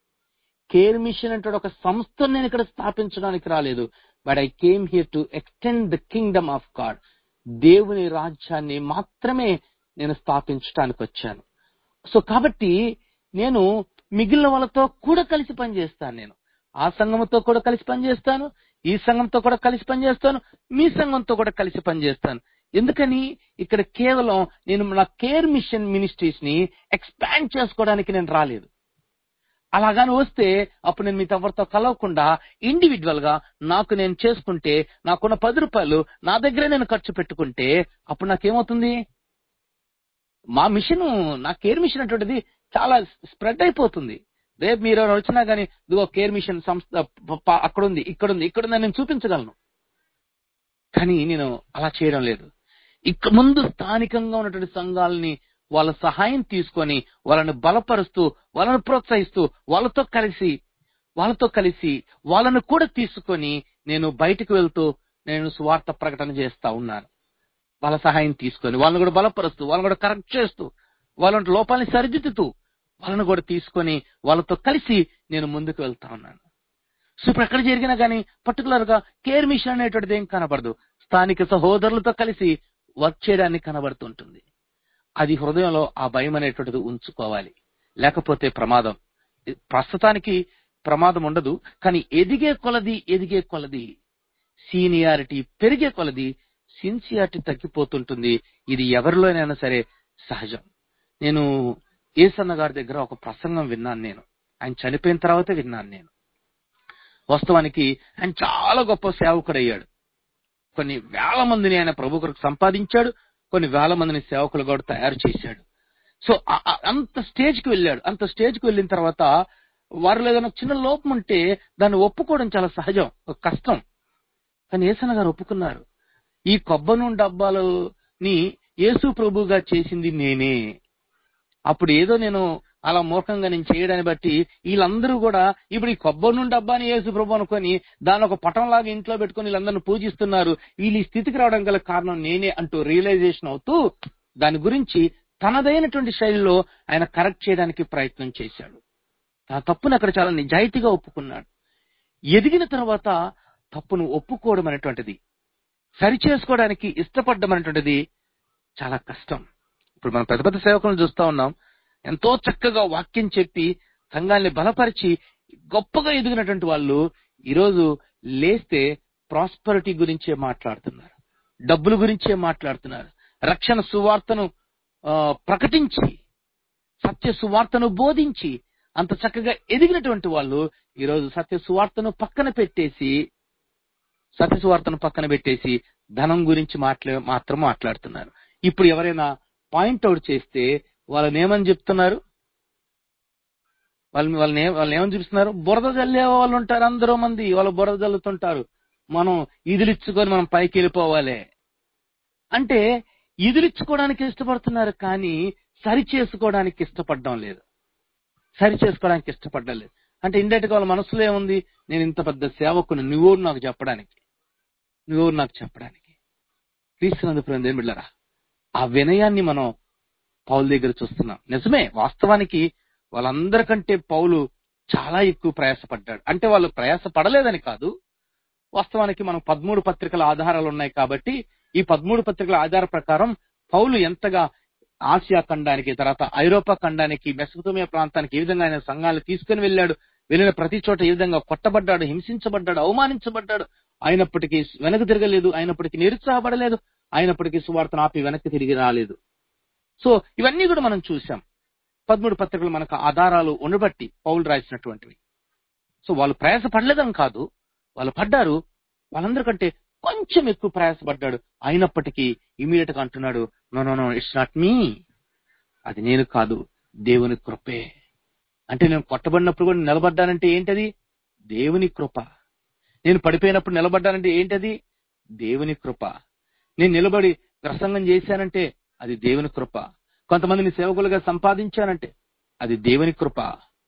Speaker 1: care mission అంటే ఒక సంస్థను నేను ఇక్కడ స్థాపించడానికి రాలేదు but I came here to extend the kingdom of God దేవుని రాజ్యాన్ని మాత్రమే నేను స్థాపించడానికి వచ్చాను సో కాబట్టి నేను మిగిలిన వాళ్ళతో కూడా కలిసి పనిచేస్తాను నేను ఆ సంఘంతో కూడా కలిసి పనిచేస్తాను ఈ సంఘంతో కూడా కలిసి పనిచేస్తాను మీ సంఘంతో కూడా కలిసి పనిచేస్తాను ఎందుకని ఇక్కడ కేవలం నేను నా కేర్ మిషన్ మినిస్ట్రీస్ ని ఎక్స్పాండ్ చేసుకోవడానికి నేను రాలేదు అలాగాని వస్తే అప్పుడు నేను మీతో ఎవరితో కలవకుండా ఇండివిజువల్ గా నాకు నేను చేసుకుంటే నాకున్న పది రూపాయలు నా దగ్గరే నేను ఖర్చు పెట్టుకుంటే అప్పుడు నాకేమవుతుంది మా మిషన్ నా కేర్ మిషన్ అటువంటిది చాలా స్ప్రెడ్ అయిపోతుంది రేపు మీరు ఎవరు వచ్చినా గానీ ఇదిగో కేర్ మిషన్ సంస్థ ప- ప- అక్కడ ఉంది ఇక్కడ ఉంది ఇక్కడ ఉంది అని నేను చూపించగలను కానీ నేను అలా చేయడం లేదు ఇక ముందు స్థానికంగా ఉన్నటువంటి సంఘాలని వాళ్ళ సహాయం తీసుకొని వాళ్ళని బలపరుస్తూ వాళ్ళని ప్రోత్సహిస్తూ వాళ్ళతో కలిసి వాళ్ళతో కలిసి వాళ్ళను కూడా తీసుకొని నేను బయటకు వెళ్తూ నేను స్వార్థ ప్రకటన చేస్తా ఉన్నాను వాళ్ళ సహాయం తీసుకొని వాళ్ళని కూడా బలపరుస్తూ వాళ్ళని కూడా కరెక్ట్ చేస్తూ వాళ్ళ లోపాలని సరిదిద్దుతూ వాళ్ళని కూడా తీసుకొని వాళ్ళతో కలిసి నేను ముందుకు వెళ్తా ఉన్నాను సో ఇప్పుడు ఎక్కడ జరిగినా కానీ పర్టికులర్ గా కేర్ మిషన్ అనేటువంటిది ఏం కనబడదు స్థానిక సహోదరులతో కలిసి వర్క్ చేయడానికి కనబడుతుంటుంది అది హృదయంలో ఆ భయం అనేటువంటిది ఉంచుకోవాలి లేకపోతే ప్రమాదం ప్రస్తుతానికి ప్రమాదం ఉండదు కానీ ఎదిగే కొలది ఎదిగే కొలది సీనియారిటీ పెరిగే కొలది సిన్సియారిటీ తగ్గిపోతుంటుంది ఇది ఎవరిలోనైనా సరే సహజం నేను ఏసన్న గారి దగ్గర ఒక ప్రసంగం విన్నాను నేను ఆయన చనిపోయిన తర్వాతే విన్నాను నేను వాస్తవానికి ఆయన చాలా గొప్ప సేవకుడయ్యాడు కొన్ని వేల మందిని ఆయన ప్రభు కొరకు సంపాదించాడు కొన్ని వేల మందిని సేవకులు కూడా తయారు చేశాడు సో ఆ- ఆ- అంత స్టేజ్ కి వెళ్ళాడు అంత స్టేజ్ కి వెళ్ళిన తర్వాత వారిలో ఏదైనా చిన్న లోపం ఉంటే దాన్ని ఒప్పుకోవడం చాలా సహజం ఒక కష్టం కానీ ఏసన్న గారు ఒప్పుకున్నారు ఈ కొబ్బరి నూనె డబ్బాలని యేసు ప్రభుగా చేసింది నేనే అప్పుడు ఏదో నేను అలా మూర్ఖంగా నేను చేయడాన్ని బట్టి వీళ్ళందరూ కూడా ఇప్పుడు ఈ కొబ్బరి నూనె డబ్బాని యేసు ప్రభు అనుకొని దాని ఒక పటంలాగా ఇంట్లో పెట్టుకొని వీళ్ళందరిని పూజిస్తున్నారు వీళ్ళు ఈ స్థితికి రావడం గల కారణం నేనే అంటూ రియలైజేషన్ అవుతూ దాని గురించి తనదైనటువంటి శైలిలో ఆయన కరెక్ట్ చేయడానికి ప్రయత్నం చేశాడు తన తప్పును అక్కడ చాలా నిజాయితీగా ఒప్పుకున్నాడు ఎదిగిన తర్వాత తప్పును ఒప్పుకోవడం అనేటువంటిది సరి చేసుకోవడానికి ఇష్టపడడం అనేటువంటిది చాలా కష్టం ఇప్పుడు మనం పెద్ద పెద్ద సేవకులను చూస్తా ఉన్నాం ఎంతో చక్కగా వాక్యం చెప్పి సంఘాన్ని బలపరిచి గొప్పగా ఎదిగినటువంటి వాళ్ళు ఈరోజు లేస్తే ప్రాస్పరిటీ గురించే మాట్లాడుతున్నారు డబ్బుల గురించే మాట్లాడుతున్నారు రక్షణ సువార్తను ఆ, ప్రకటించి సత్య సువార్తను బోధించి అంత చక్కగా ఎదిగినటువంటి వాళ్ళు ఈరోజు సత్య సువార్తను పక్కన పెట్టేసి సత్య సువార్తను పక్కన పెట్టేసి ధనం గురించి మాట్లా మాత్రం మాట్లాడుతున్నారు ఇప్పుడు ఎవరైనా పాయింట్ అవుట్ చేస్తే వాళ్ళని ఏమని చెప్తున్నారు వాళ్ళని వాళ్ళని ఏ- వాళ్ళని ఏమని చూపిస్తున్నారు బురద జల్లే వాళ్ళు ఉంటారు అందరూ మంది వాళ్ళు బురద జల్లుతుంటారు మనం ఇదిలిచ్చుకొని మనం పైకి వెళ్ళిపోవాలి అంటే ఇదిలిచ్చుకోవడానికి ఇష్టపడుతున్నారు కానీ సరి చేసుకోవడానికి ఇష్టపడడం లేదు సరి చేసుకోవడానికి ఇష్టపడడం లేదు అంటే ఇండైరెక్ట్ వాళ్ళ మనసులో ఏముంది నేను ఇంత పెద్ద సేవకుని నువ్వు నాకు చెప్పడానికి నువ్వు నాకు చెప్పడానికి క్రీస్తునందు ప్రేమ బిళ్ళరా ఆ వినయాన్ని మనం పౌలు దగ్గర చూస్తున్నాం నిజమే వాస్తవానికి వాళ్ళందరికంటే పౌలు చాలా ఎక్కువ ప్రయాసపడ్డాడు అంటే వాళ్ళు ప్రయాస పడలేదని కాదు వాస్తవానికి మనం పదమూడు పత్రికల ఆధారాలు ఉన్నాయి కాబట్టి ఈ పదమూడు పత్రికల ఆధార ప్రకారం పౌలు ఎంతగా ఆసియా ఖండానికి తర్వాత ఐరోపా ఖండానికి మెసపతోమియా ప్రాంతానికి ఏ విధంగా ఆయన సంఘాలు తీసుకుని వెళ్ళాడు వెళ్ళిన ప్రతి చోట ఏ విధంగా కొట్టబడ్డాడు హింసించబడ్డాడు అవమానించబడ్డాడు అయినప్పటికీ వెనక్కి తిరగలేదు అయినప్పటికీ నిరుత్సాహపడలేదు అయినప్పటికీ సువార్తను ఆపి వెనక్కి తిరిగి రాలేదు సో ఇవన్నీ కూడా మనం చూసాం పదమూడు పత్రికలు మనకు ఆధారాలు ఉండబట్టి పౌలు రాసినటువంటివి సో వాళ్ళు ప్రయాస పడలేదని కాదు వాళ్ళు పడ్డారు వాళ్ళందరికంటే కొంచెం ఎక్కువ ప్రయాసపడ్డాడు అయినప్పటికీ ఇమీడియట్ గా అంటున్నాడు no no no it's not me అది నేను కాదు దేవుని కృపే అంటే నేను కొట్టబడినప్పుడు కూడా నిలబడ్డానంటే ఏంటది దేవుని కృప నేను పడిపోయినప్పుడు నిలబడ్డానంటే ఏంటది దేవుని కృప నేను నిలబడి ప్రసంగం చేశానంటే అది దేవుని కృప కొంతమందిని సేవకులుగా సంపాదించానంటే అది దేవుని కృప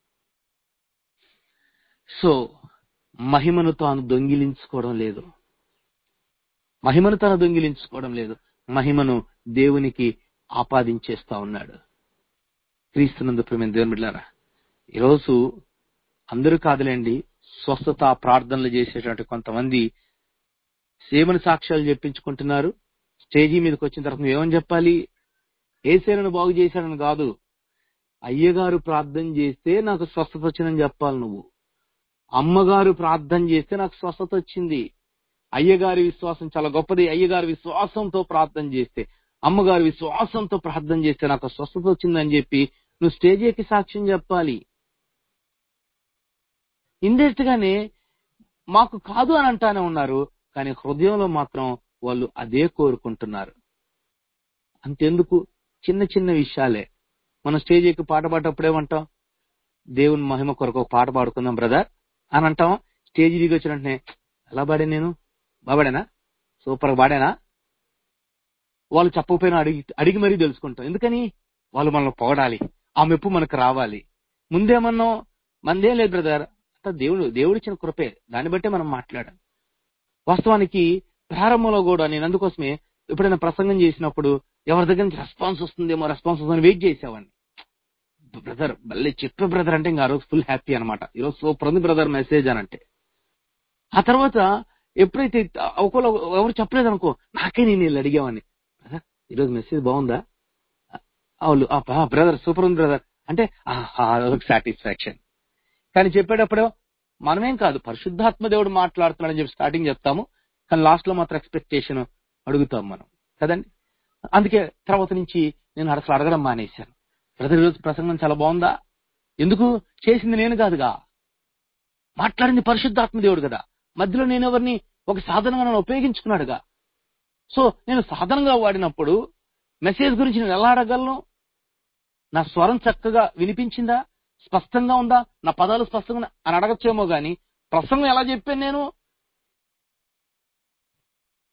Speaker 1: సో మహిమను తాను దొంగిలించుకోవడం లేదు మహిమను తాను దొంగిలించుకోవడం లేదు మహిమను దేవునికి ఆపాదించేస్తా ఉన్నాడు క్రీస్తునందు ప్రేమ దేవుని బిడ్డారా ఈరోజు అందరూ కాదులేండి స్వస్థత ప్రార్థనలు చేసేటువంటి కొంతమంది సేమని సాక్ష్యాలు చెప్పించుకుంటున్నారు స్టేజీ మీదకి వచ్చిన తర్వాత నువ్వు ఏమని చెప్పాలి ఏసేనను బాగు చేశాడని కాదు అయ్యగారు ప్రార్థన చేస్తే నాకు స్వస్థత వచ్చిందని చెప్పాలి నువ్వు అమ్మగారు ప్రార్థన చేస్తే నాకు స్వస్థత వచ్చింది అయ్యగారి విశ్వాసం చాలా గొప్పది అయ్యగారి విశ్వాసంతో ప్రార్థన చేస్తే అమ్మగారి విశ్వాసంతో ప్రార్థన చేస్తే నాకు స్వస్థత వచ్చిందని చెప్పి నువ్వు స్టేజ్ ఎక్కి సాక్ష్యం చెప్పాలి ఇండైరెక్ట్ గానే మాకు కాదు అని అంటానే ఉన్నారు కానీ హృదయంలో మాత్రం వాళ్ళు అదే కోరుకుంటున్నారు అంతెందుకు చిన్న చిన్న విషయాలే మనం స్టేజ్ ఎక్కి పాట పాడేటప్పుడు ఏమంటాం దేవుని మహిమ కొరకు ఒక పాట పాడుకుందాం బ్రదర్ అని అంటాం స్టేజ్ దిగి వచ్చిన వెంటనే ఎలా పాడా నేను బాబాడేనా సూపర్ గా పాడానా వాళ్ళు చెప్పకపోయినా అడిగి అడిగి మరీ తెలుసుకుంటాం ఎందుకని వాళ్ళు మనల్ని పొగడాలి ఆ మెప్పు మనకు రావాలి ముందేమన్నాం మందేం లేదు బ్రదర్ అంతా దేవుడు దేవుడిచ్చిన కృపే దాన్ని బట్టే మనం మాట్లాడాం వాస్తవానికి ప్రారంభంలో కూడా నేను అందుకోసమే ఎప్పుడైనా ప్రసంగం చేసినప్పుడు ఎవరి దగ్గర నుంచి రెస్పాన్స్ వస్తుందేమో రెస్పాన్స్ వస్తుందని వెయిట్ చేసేవాడిని బ్రదర్ మళ్ళీ చెప్పే బ్రదర్ అంటే ఇంకా ఆ రోజు ఫుల్ హ్యాపీ అనమాట ఈరోజు సూపర్ ఉంది బ్రదర్ మెసేజ్ అని అంటే ఆ తర్వాత ఎప్పుడైతే ఒకళ్ళు ఎవరు చెప్పలేదు అనుకో నాకే నేను వీళ్ళు అడిగేవాడిని "బ్రదర్, ఈరోజు మెసేజ్ బాగుందా అవును బ్రదర్ సూపర్ ఉంది బ్రదర్ అంటే "ఆహా, అదొక సాటిస్ఫాక్షన్ కానీ చెప్పేటప్పుడు మనమేం కాదు పరిశుద్ధాత్మ దేవుడు మాట్లాడుతున్నాడని చెప్పి స్టార్టింగ్ చెప్తాము కానీ లాస్ట్ లో మాత్రం ఎక్స్పెక్టేషన్ అడుగుతాం మనం కదండి అందుకే తర్వాత నుంచి నేను అసలు అడగడం మానేశాను బ్రదర్ ఈరోజు ప్రసంగం చాలా బాగుందా ఎందుకు చేసింది నేను కాదుగా మాట్లాడింది పరిశుద్ధాత్మ దేవుడు కదా మధ్యలో నేను ఎవరిని ఒక సాధనంగా నన్ను ఉపయోగించుకున్నాడుగా సో నేను సాధనంగా వాడినప్పుడు మెసేజ్ గురించి నేను ఎలా అడగలను నా స్వరం చక్కగా వినిపించిందా స్పష్టంగా ఉందా నా పదాలు స్పష్టంగా ఉన్నా- అని అడగచ్చేమో గాని ప్రసంగం ఎలా చెప్పాను నేను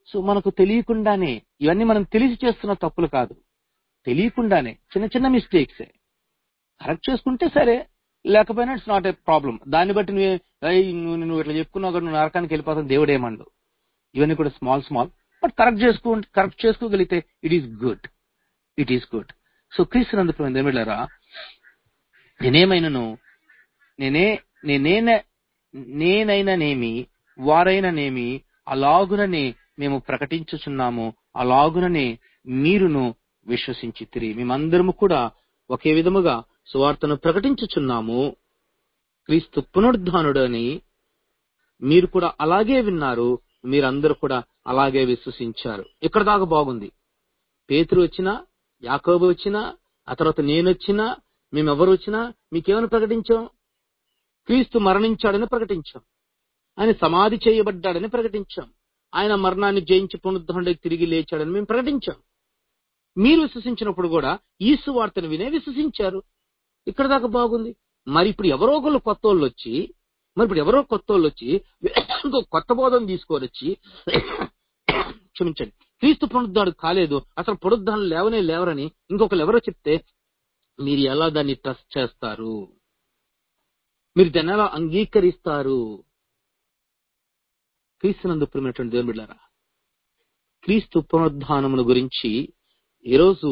Speaker 1: సో మనకు తెలియకుండానే ఇవన్నీ మనం తెలిసి చేస్తున్న తప్పులు కాదు తెలియకుండానే చిన్న చిన్న మిస్టేక్స్ కరెక్ట్ చేసుకుంటే సరే లేకపోయినా ఇట్స్ నాట్ ఏ ప్రాబ్లం దాన్ని బట్టి నువ్వు "ఏయ్, నువ్వు నువ్వు ఇట్లా చెప్పుకున్నావు కదా, నువ్వు నరకానికి వెళ్ళిపోతావు దేవుడు ఏమండు ఇవన్నీ కూడా స్మాల్ స్మాల్ బట్ కరెక్ట్ చేసుకో కరెక్ట్ చేసుకోగలిగితే it is good it is good so క్రీస్తునందుకు ఏమిళ్ళారా నేనేమైనను నేనే నేనే నేనైననేమి వారైననేమి అలాగుననే మేము ప్రకటించుచున్నాము అలాగుననే మీరును విశ్వసించి తిరిగి మేమందరము కూడా ఒకే విధముగా సువార్తను ప్రకటించుచున్నాము క్రీస్తు పునరుద్ధానుడు అని మీరు కూడా అలాగే విన్నారు మీరందరూ కూడా అలాగే విశ్వసించారు ఇక్కడ దాకా బాగుంది పేతురు వచ్చినా యాకోబు వచ్చినా ఆ తర్వాత నేను వచ్చినా మేమెవరు వచ్చినా మీకేమని ప్రకటించాం క్రీస్తు మరణించాడని ప్రకటించాం ఆయన సమాధి చేయబడ్డాడని ప్రకటించాం ఆయన మరణాన్ని జయించి పునరుద్ధరణకి తిరిగి లేచాడని మేము ప్రకటించాం మీరు విశ్వసించినప్పుడు కూడా ఈ సువార్తను వినే విశ్వసించారు ఇక్కడ దాకా బాగుంది మరి ఇప్పుడు ఎవరో ఒకళ్ళు కొత్త వాళ్ళు వచ్చి మరి ఇప్పుడు ఎవరో కొత్త వాళ్ళు వచ్చి ఇంకో కొత్త బోధన తీసుకొని వచ్చి క్షమించండి క్రీస్తు పునరుద్ధాడు కాలేదు అసలు పునరుద్ధానం లేవనే లేవరని ఇంకొకరు ఎవరో చెప్తే మీరు ఎలా దాన్ని ట్రస్ట్ చేస్తారు మీరు దాన్ని ఎలా అంగీకరిస్తారు క్రీస్తునందు ప్రేమైనటువంటి దేవుని బిడ్డారా క్రీస్తు పునరుద్ధానమును గురించి ఈరోజు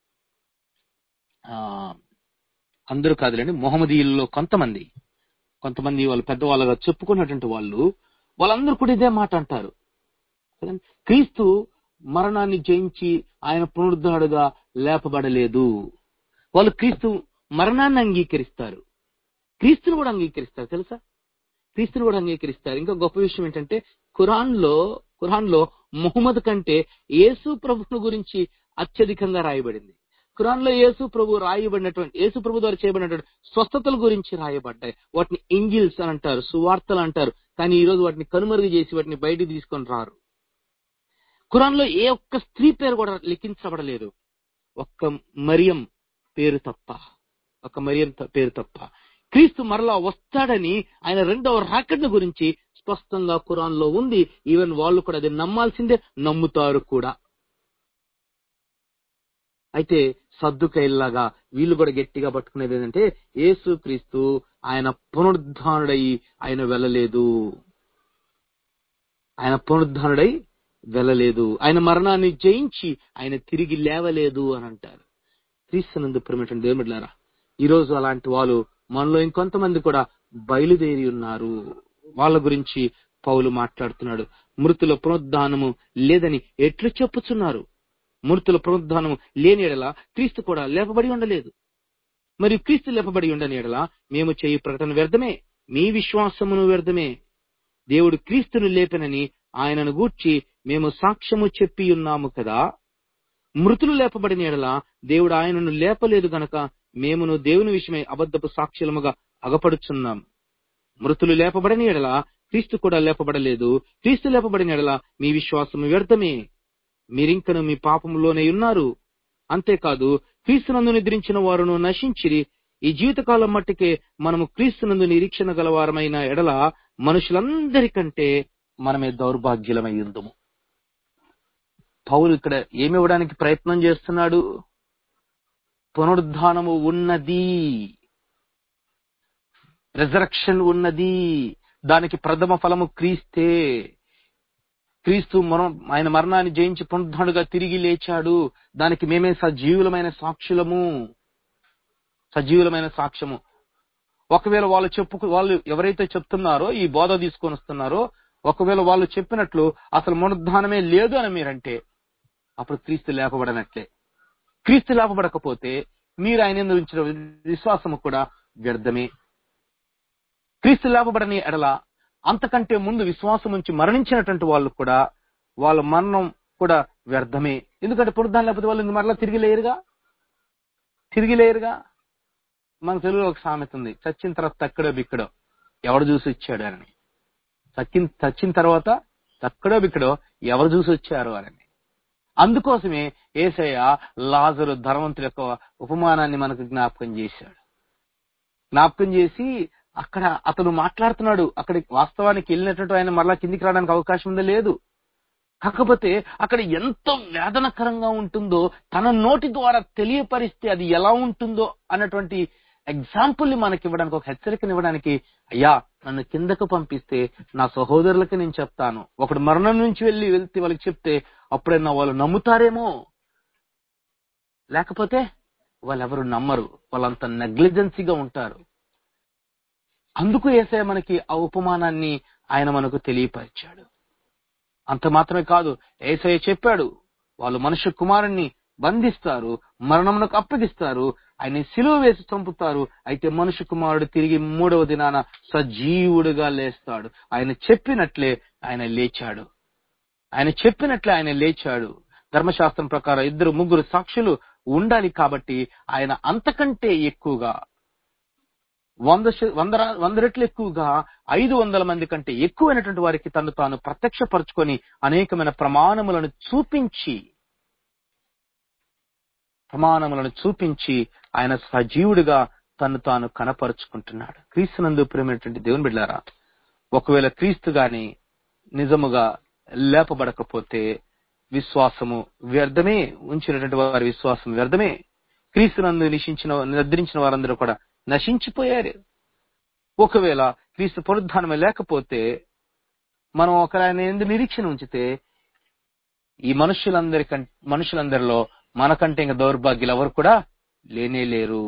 Speaker 1: ఆ, అందరూ కాదులేండి మొహమ్మదీయుల్లో కొంతమంది కొంతమంది వాళ్ళు పెద్దవాళ్ళగా చెప్పుకున్నటువంటి వాళ్ళు వాళ్ళందరూ కూడా ఇదే మాట అంటారు కదండి? క్రీస్తు మరణాన్ని జయించి ఆయన పునరుద్ధాడుగా లేపబడలేదు వాళ్ళు క్రీస్తు మరణాన్ని అంగీకరిస్తారు క్రీస్తుని కూడా అంగీకరిస్తారు తెలుసా క్రీస్తుని కూడా అంగీకరిస్తారు ఇంకా గొప్ప విషయం ఏంటంటే ఖురాన్ లో ఖురాన్ లో ముహమ్మద్ కంటే యేసు ప్రభుని గురించి అత్యధికంగా రాయబడింది ఖురాన్ లో యేసు ప్రభు రాయబడినటువంటి యేసు ప్రభు ద్వారా చేయబడినటువంటి స్వస్థతల గురించి రాయబడ్డాయి వాటిని ఇంజిల్స్ అని అంటారు సువార్తలు అంటారు కానీ ఈ రోజు వాటిని కనుమరుగు చేసి వాటిని బయటికి తీసుకొని రారు ఖురాన్ లో ఏ ఒక్క స్త్రీ పేరు కూడా లిఖించబడలేదు ఒక్క మరియం పేరు తప్ప ఒక మరియం త- పేరు తప్ప క్రీస్తు మరలా వస్తాడని ఆయన రెండవ రాకడ్ను గురించి స్పష్టంగా ఖురాన్ లో ఉంది ఈవెన్ వాళ్ళు కూడా అది నమ్మాల్సిందే నమ్ముతారు కూడా అయితే సర్దుకైల్లాగా వీళ్ళు కూడా గట్టిగా పట్టుకునేది ఏంటంటే యేసు క్రీస్తు ఆయన పునరుద్ధానుడై ఆయన వెళ్ళలేదు ఆయన పునరుద్ధానుడై వెళ్ళలేదు ఆయన మరణాన్ని జయించి ఆయన తిరిగి లేవలేదు అని అంటారు క్రీస్తునందు ప్రేమటువంటి దేవుడిలారా ఈ రోజు అలాంటి వాళ్ళు మనలో ఇంకొంతమంది కూడా బయలుదేరి ఉన్నారు వాళ్ళ గురించి పౌలు మాట్లాడుతున్నాడు మృతుల పునరుద్ధానము లేదని ఎట్లు చెప్పుచున్నారు మృతుల పునరుద్ధానము లేని ఎడల క్రీస్తు కూడా లేపబడి ఉండలేదు మరియు క్రీస్తు లేపబడి ఉండని ఎడల మేము చేయు ప్రకటన వ్యర్థమే మీ విశ్వాసమును వ్యర్థమే దేవుడు క్రీస్తును లేపనని ఆయనను గూర్చి మేము సాక్ష్యము చెప్పి ఉన్నాము కదా మృతులు లేపబడిన ఎడల దేవుడు ఆయనను లేపలేదు గనక మేమును దేవుని విషయమై అబద్ధపు సాక్ష్యముగా అగపడుచున్నాం మృతులు లేపబడిన ఎడల క్రీస్తు కూడా లేపబడలేదు క్రీస్తు లేపబడిన ఎడల మీ విశ్వాసము వ్యర్థమే మీరింకను మీ పాపములోనే ఉన్నారు అంతేకాదు క్రీస్తునందు నిద్రించిన వారును నశించిరి ఈ జీవితకాలం మట్టికే మనము క్రీస్తునందు నిరీక్షణ గలవారమైన ఎడల మనుషులందరికంటే మనమే దౌర్భాగ్యులమై ఉందము పౌలు ఇక్కడ ఏమి ఇవ్వడానికి ప్రయత్నం చేస్తున్నాడు పునరుద్ధానము ఉన్నది రిజరక్షన్ ఉన్నది దానికి ప్రథమ ఫలము క్రీస్తే క్రీస్తు మరణ ఆయన మరణాన్ని జయించి పునరుద్ధరణుగా తిరిగి లేచాడు దానికి మేమే సజీవులమైన సాక్షులము సజీవులమైన సాక్ష్యము ఒకవేళ వాళ్ళు చెప్పు వాళ్ళు ఎవరైతే చెప్తున్నారో ఈ బోధ తీసుకొని వస్తున్నారో ఒకవేళ వాళ్ళు చెప్పినట్లు అసలు పునరుద్ధానమే లేదు అని మీరంటే అప్పుడు క్రీస్తు లేపబడనట్లే క్రీస్తు లేపబడకపోతే మీరు ఆయన యందు ఉంచిన విశ్వాసము కూడా వ్యర్థమే క్రీస్తు లేపబడని ఎడల అంతకంటే ముందు విశ్వాసం నుంచి మరణించినటువంటి వాళ్ళు కూడా వాళ్ళ మరణం కూడా వ్యర్థమే ఎందుకంటే పునరుద్ధానం లేకపోతే వాళ్ళు ఇంక మరలా తిరిగి లేరుగా తిరిగి లేరుగా మన తెలుగులో ఒక సామెత ఉంది చచ్చిన తర్వాత తక్కడో బిక్కడో ఎవడు చూసి వచ్చాడు అని చచ్చిన చచ్చిన తర్వాత తక్కడో బిక్కడో ఎవరు చూసి వచ్చారు అని అందుకోసమే ఏసయ్య లాజరు ధర్మంతుల యొక్క ఉపమానాన్ని మనకు జ్ఞాపకం చేశాడు జ్ఞాపకం చేసి అక్కడ అతను మాట్లాడుతున్నాడు అక్కడికి వాస్తవానికి వెళ్ళినట్టు ఆయన మరలా కిందికి రావడానికి అవకాశం ఉందా లేదు కాకపోతే అక్కడ ఎంత వేదనకరంగా ఉంటుందో తన నోటి ద్వారా తెలియపరిస్తే అది ఎలా ఉంటుందో అన్నటువంటి ఎగ్జాంపుల్ ని మనకి ఇవ్వడానికి ఒక హెచ్చరికనివ్వడానికి అయ్యా నన్ను కిందకు పంపిస్తే నా సహోదరులకి నేను చెప్తాను ఒకడు మరణం నుంచి వెళ్ళి వెళ్తే వాళ్ళకి చెప్తే అప్పుడైనా వాళ్ళు నమ్ముతారేమో లేకపోతే వాళ్ళెవరు నమ్మరు వాళ్ళంత నెగ్లిజెన్సీగా ఉంటారు అందుకు ఏసే మనకి ఆ ఉపమానాన్ని ఆయన మనకు తెలియపరిచాడు అంత మాత్రమే కాదు ఏసయ్య చెప్పాడు వాళ్ళు మనుష్య కుమారుణ్ణి బంధిస్తారు మరణమునకు అప్పగిస్తారు ఆయన సిలువ వేసి చంపుతారు అయితే మనుష్య కుమారుడు తిరిగి మూడవ దినాన సజీవుడుగా లేస్తాడు ఆయన చెప్పినట్లే ఆయన లేచాడు ఆయన చెప్పినట్లే ఆయన లేచాడు ధర్మశాస్త్రం ప్రకారం ఇద్దరు ముగ్గురు సాక్షులు ఉండాలి కాబట్టి ఆయన అంతకంటే ఎక్కువగా వంద శ- వంద రా- వంద రెట్లు ఎక్కువగా ఐదు వందల మంది కంటే ఎక్కువైనటువంటి వారికి తను తాను ప్రత్యక్షపరుచుకొని అనేకమైన ప్రమాణములను చూపించి ప్రమాణములను చూపించి ఆయన సజీవుడిగా తను తాను కనపరుచుకుంటున్నాడు క్రీస్తునందు ప్రేమైనటువంటి దేవుని బిడ్డారా ఒకవేళ క్రీస్తు గాని నిజముగా లేపబడకపోతే విశ్వాసము వ్యర్థమే ఉంచినటువంటి వారి విశ్వాసం వ్యర్థమే క్రీస్తునందు నిశించిన నిద్రించిన వారందరూ కూడా నశించిపోయారు ఒకవేళ క్రీస్తు పునరుద్ధానమే లేకపోతే మనం ఒక ఆయన ఎందు నిరీక్షణ ఉంచితే ఈ మనుషులందరి కం- మనుషులందరిలో మనకంటే ఇంకా దౌర్భాగ్యులు ఎవరు కూడా లేనే లేరు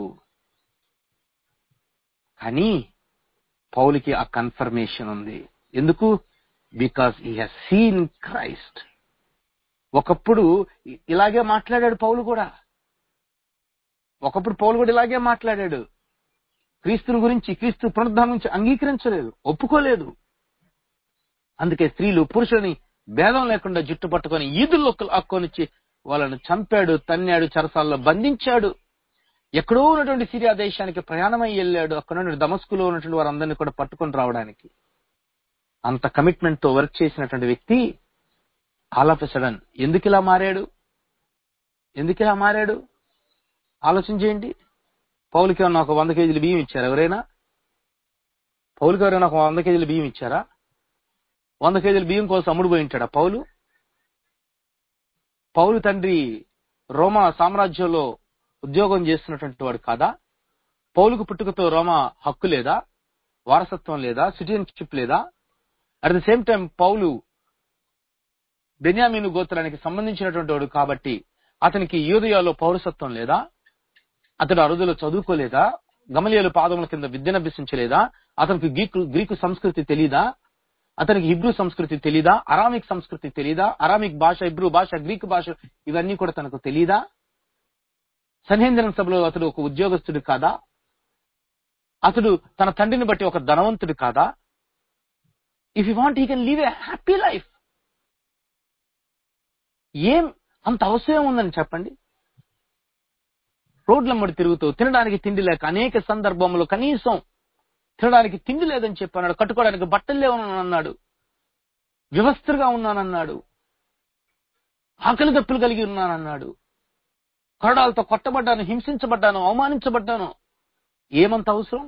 Speaker 1: కానీ పౌలికి ఆ కన్ఫర్మేషన్ ఉంది ఎందుకు బికాస్ ఈ హెస్ సీన్ క్రైస్ట్ ఒకప్పుడు ఇ- ఇలాగే మాట్లాడాడు పౌలు కూడా ఒకప్పుడు పౌలు కూడా ఇలాగే మాట్లాడాడు క్రీస్తుని గురించి క్రీస్తు పునరుద్ధానం గురించి అంగీకరించలేదు ఒప్పుకోలేదు అందుకే స్త్రీలు పురుషులని భేదం లేకుండా జుట్టు పట్టుకొని ఈదుల్లో అక్కొనిచ్చి వాళ్ళను చంపాడు తన్నాడు చెరసాల్లో బంధించాడు ఎక్కడో ఉన్నటువంటి సిరియా దేశానికి ప్రయాణమై వెళ్ళాడు అక్కడ నుండి దమస్కులో ఉన్నటువంటి వారందరినీ కూడా పట్టుకొని రావడానికి అంత కమిట్మెంట్ తో వర్క్ చేసినటువంటి వ్యక్తి ఆల్ ఆఫ్ సడన్ ఎందుకు ఇలా మారాడు ఎందుకు ఇలా మారాడు ఆలోచన చేయండి పౌలకి ఏమన్నా ఒక వంద కేజీలు బియ్యం ఇచ్చారా ఎవరైనా పౌలకి ఎవరైనా ఒక వంద కేజీలు బియ్యం ఇచ్చారా వంద కేజీల బియ్యం కోసం అమ్ముడు పోయి ఉంటాడా పౌలు పౌలు తండ్రి రోమా సామ్రాజ్యంలో ఉద్యోగం చేస్తున్నటువంటి వాడు కాదా పౌలుకు పుట్టుకతో రోమా హక్కు లేదా వారసత్వం లేదా సిటిజన్షిప్ లేదా అట్ ద సేమ్ టైం పౌలు బెన్యామీను గోత్రానికి సంబంధించినటువంటి వాడు కాబట్టి అతనికి యూదయాలో పౌరసత్వం లేదా అతడు అరుదులో చదువుకోలేదా గమలియలు పాదముల కింద విద్యనభ్యసించలేదా అతనికి గ్రీకు గ్రీకు సంస్కృతి తెలీదా అతనికి హిబ్రూ సంస్కృతి తెలీదా అరామిక్ సంస్కృతి తెలీదా అరామిక్ భాష హిబ్రూ భాష గ్రీకు భాష ఇవన్నీ కూడా తనకు తెలీదా సన్హేంద్రం సభలో అతడు ఒక ఉద్యోగస్తుడు కాదా అతడు తన తండ్రిని బట్టి ఒక ధనవంతుడు కాదా if you want he can live a happy life ఏం అంత అవసరం ఉందని చెప్పండి రోడ్లమ్మడి తిరుగుతూ తినడానికి తిండి లేక అనేక సందర్భంలో కనీసం తినడానికి తిండి లేదని చెప్పన్నాడు కట్టుకోవడానికి బట్టలు లేవని అన్నాడు వ్యవస్థగా ఉన్నానన్నాడు ఆకలి దప్పులు కలిగి ఉన్నానన్నాడు కొరడాలతో కొట్టబడ్డాను హింసించబడ్డాను అవమానించబడ్డాను ఏమంత అవసరం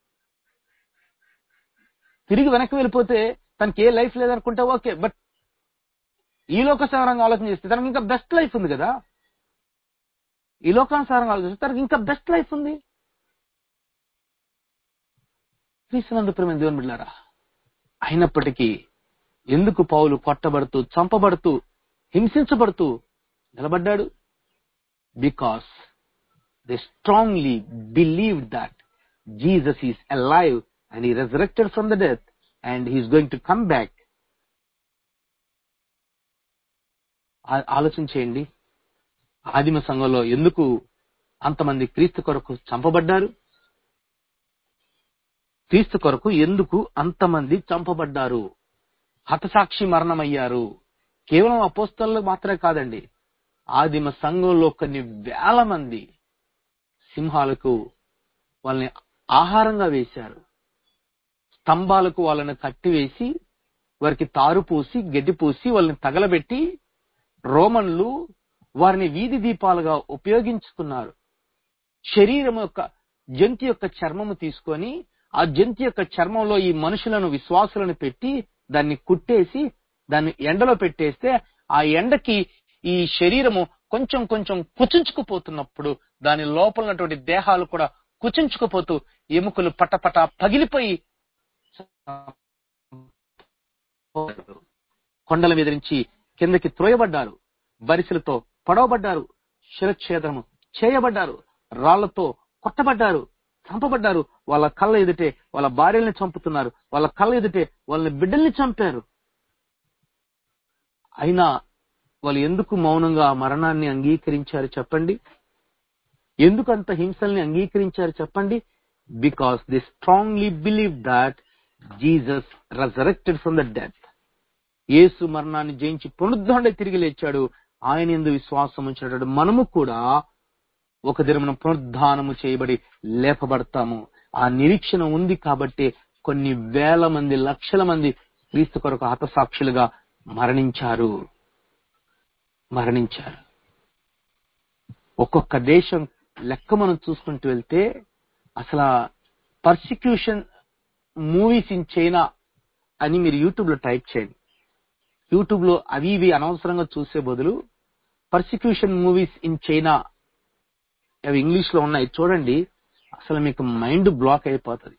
Speaker 1: తిరిగి వెనక్కి వెళ్ళిపోతే తనకి ఏ లైఫ్ లేదనుకుంటే ఓకే బట్ ఈ లోకసారంగా ఆలోచన చేస్తే తనకి ఇంకా బెస్ట్ లైఫ్ ఉంది కదా ఈ లోకానుసారంగా ఆలోచిస్తే తనకి ఇంకా బెస్ట్ లైఫ్ ఉంది క్రీస్తునందు ప్రేమ దేవుని బిడ్డారా అయినప్పటికీ ఎందుకు పౌలు కొట్టబడుతూ చంపబడుతూ హింసించబడుతూ నిలబడ్డాడు because they strongly believe that Jesus is alive and he resurrected from the death and he's going to come back ఆలోచన చేయండి ఆదిమ సంఘంలో ఎందుకు అంతమంది క్రీస్తు కొరకు చంపబడ్డారు క్రీస్తు కొరకు ఎందుకు అంతమంది చంపబడ్డారు హతసాక్షి మరణమయ్యారు కేవలం అపోస్తలు మాత్రమే కాదండి ఆదిమ సంఘంలో కొన్ని వేల మంది సింహాలకు వాళ్ళని ఆహారంగా వేశారు స్తంభాలకు వాళ్ళని కట్టివేసి వారికి తారు పూసి గడ్డి పూసి వాళ్ళని తగలబెట్టి రోమన్లు వారిని వీధి దీపాలుగా ఉపయోగించుకున్నారు శరీరం యొక్క జంతు యొక్క చర్మము తీసుకొని ఆ జంతు యొక్క చర్మంలో ఈ మనుషులను విశ్వాసులను పెట్టి దాన్ని కుట్టేసి దాన్ని ఎండలో పెట్టేస్తే ఆ ఎండకి ఈ శరీరము కొంచెం కొంచెం కుచించుకుపోతున్నప్పుడు దాని లోపల ఉన్నటువంటి దేహాలు కూడా కుచించుకుపోతూ ఎముకలు పటపట పగిలిపోయి కొండల మీద నుంచి కిందకి త్రోయబడ్డారు బరిసెలతో పొడవబడ్డారు శిరఛేదనము చేయబడ్డారు రాళ్లతో కొట్టబడ్డారు చంపబడ్డారు వాళ్ళ కళ్ళ ఎదుటే వాళ్ళ భార్యల్ని చంపుతున్నారు వాళ్ళ కళ్ళ ఎదుటే వాళ్ళని బిడ్డల్ని చంపారు అయినా వాళ్ళు ఎందుకు మౌనంగా ఆ మరణాన్ని అంగీకరించారు చెప్పండి ఎందుకు అంత హింసల్ని అంగీకరించారు చెప్పండి because they strongly believe that Jesus resurrected from the death యేసు మరణాన్ని జయించి పునరుద్ధరణ తిరిగి లేచాడు ఆయన ఎందు విశ్వాసం ఉంచినటువంటి మనము కూడా ఒక దినమున పునరుద్ధానము చేయబడి లేపబడతాము ఆ నిరీక్షణ ఉంది కాబట్టి కొన్ని వేల మంది లక్షల మంది క్రీస్తు కొరకు హతసాక్షులుగా మరణించారు మరణించారు ఒక్కొక్క దేశం లెక్క మనం చూసుకుంటూ వెళ్తే అసలు పర్సిక్యూషన్ మూవీస్ ఇన్ చైనా అని మీరు యూట్యూబ్ లో టైప్ చేయండి యూట్యూబ్ లో అవి ఇవి అనవసరంగా చూసే బదులు పర్సిక్యూషన్ మూవీస్ ఇన్ చైనా అవి ఇంగ్లీష్ లో ఉన్నాయి చూడండి అసలు మీకు మైండ్ బ్లాక్ అయిపోతుంది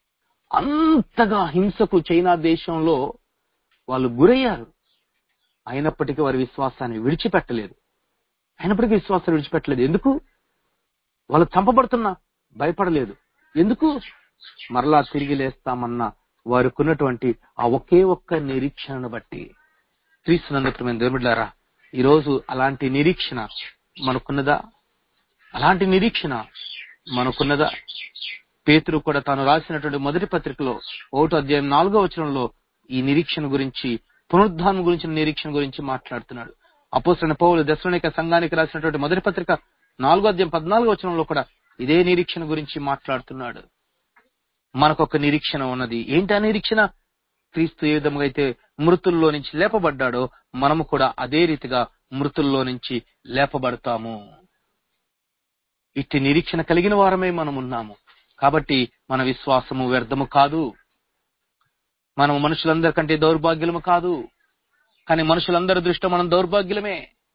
Speaker 1: అంతగా హింసకు చైనా దేశంలో వాళ్ళు గురయ్యారు అయినప్పటికీ వారి విశ్వాసాన్ని విడిచిపెట్టలేదు అయినప్పటికీ విశ్వాసాన్ని విడిచిపెట్టలేదు ఎందుకు వాళ్ళు చంపబడుతున్నా భయపడలేదు ఎందుకు మరలా తిరిగి లేస్తామన్న వారికి ఉన్నటువంటి ఆ ఒకే ఒక్క నిరీక్షణను బట్టి క్రీస్తునందుకు దేవుడారా ఈ రోజు అలాంటి నిరీక్షణ మనకున్నదా అలాంటి నిరీక్షణ మనకున్నదా పేతురు కూడా తాను రాసినటువంటి మొదటి పత్రికలో ఒకటో అధ్యాయం నాలుగో వచనంలో ఈ నిరీక్షణ గురించి పునరుద్ధానం గురించిన నిరీక్షణ గురించి మాట్లాడుతున్నాడు అపోసరణ పౌలు దశలోనిక సంఘానికి రాసినటువంటి మొదటి పత్రిక నాలుగో అధ్యాయం పద్నాలుగో వచనంలో కూడా ఇదే నిరీక్షణ గురించి మాట్లాడుతున్నాడు మనకొక నిరీక్షణ ఉన్నది ఏంటి ఆ నిరీక్షణ క్రీస్తు ఏ విధంగా అయితే మృతుల్లో నుంచి లేపబడ్డాడో మనము కూడా అదే రీతిగా మృతుల్లో నుంచి లేపబడతాము ఇట్టి నిరీక్షణ కలిగిన వారమే మనం ఉన్నాము కాబట్టి మన విశ్వాసము వ్యర్థము కాదు మనము మనుషులందరికంటే దౌర్భాగ్యులము కాదు కానీ మనుషులందరి దృష్టిలో మనం దౌర్భాగ్యులమే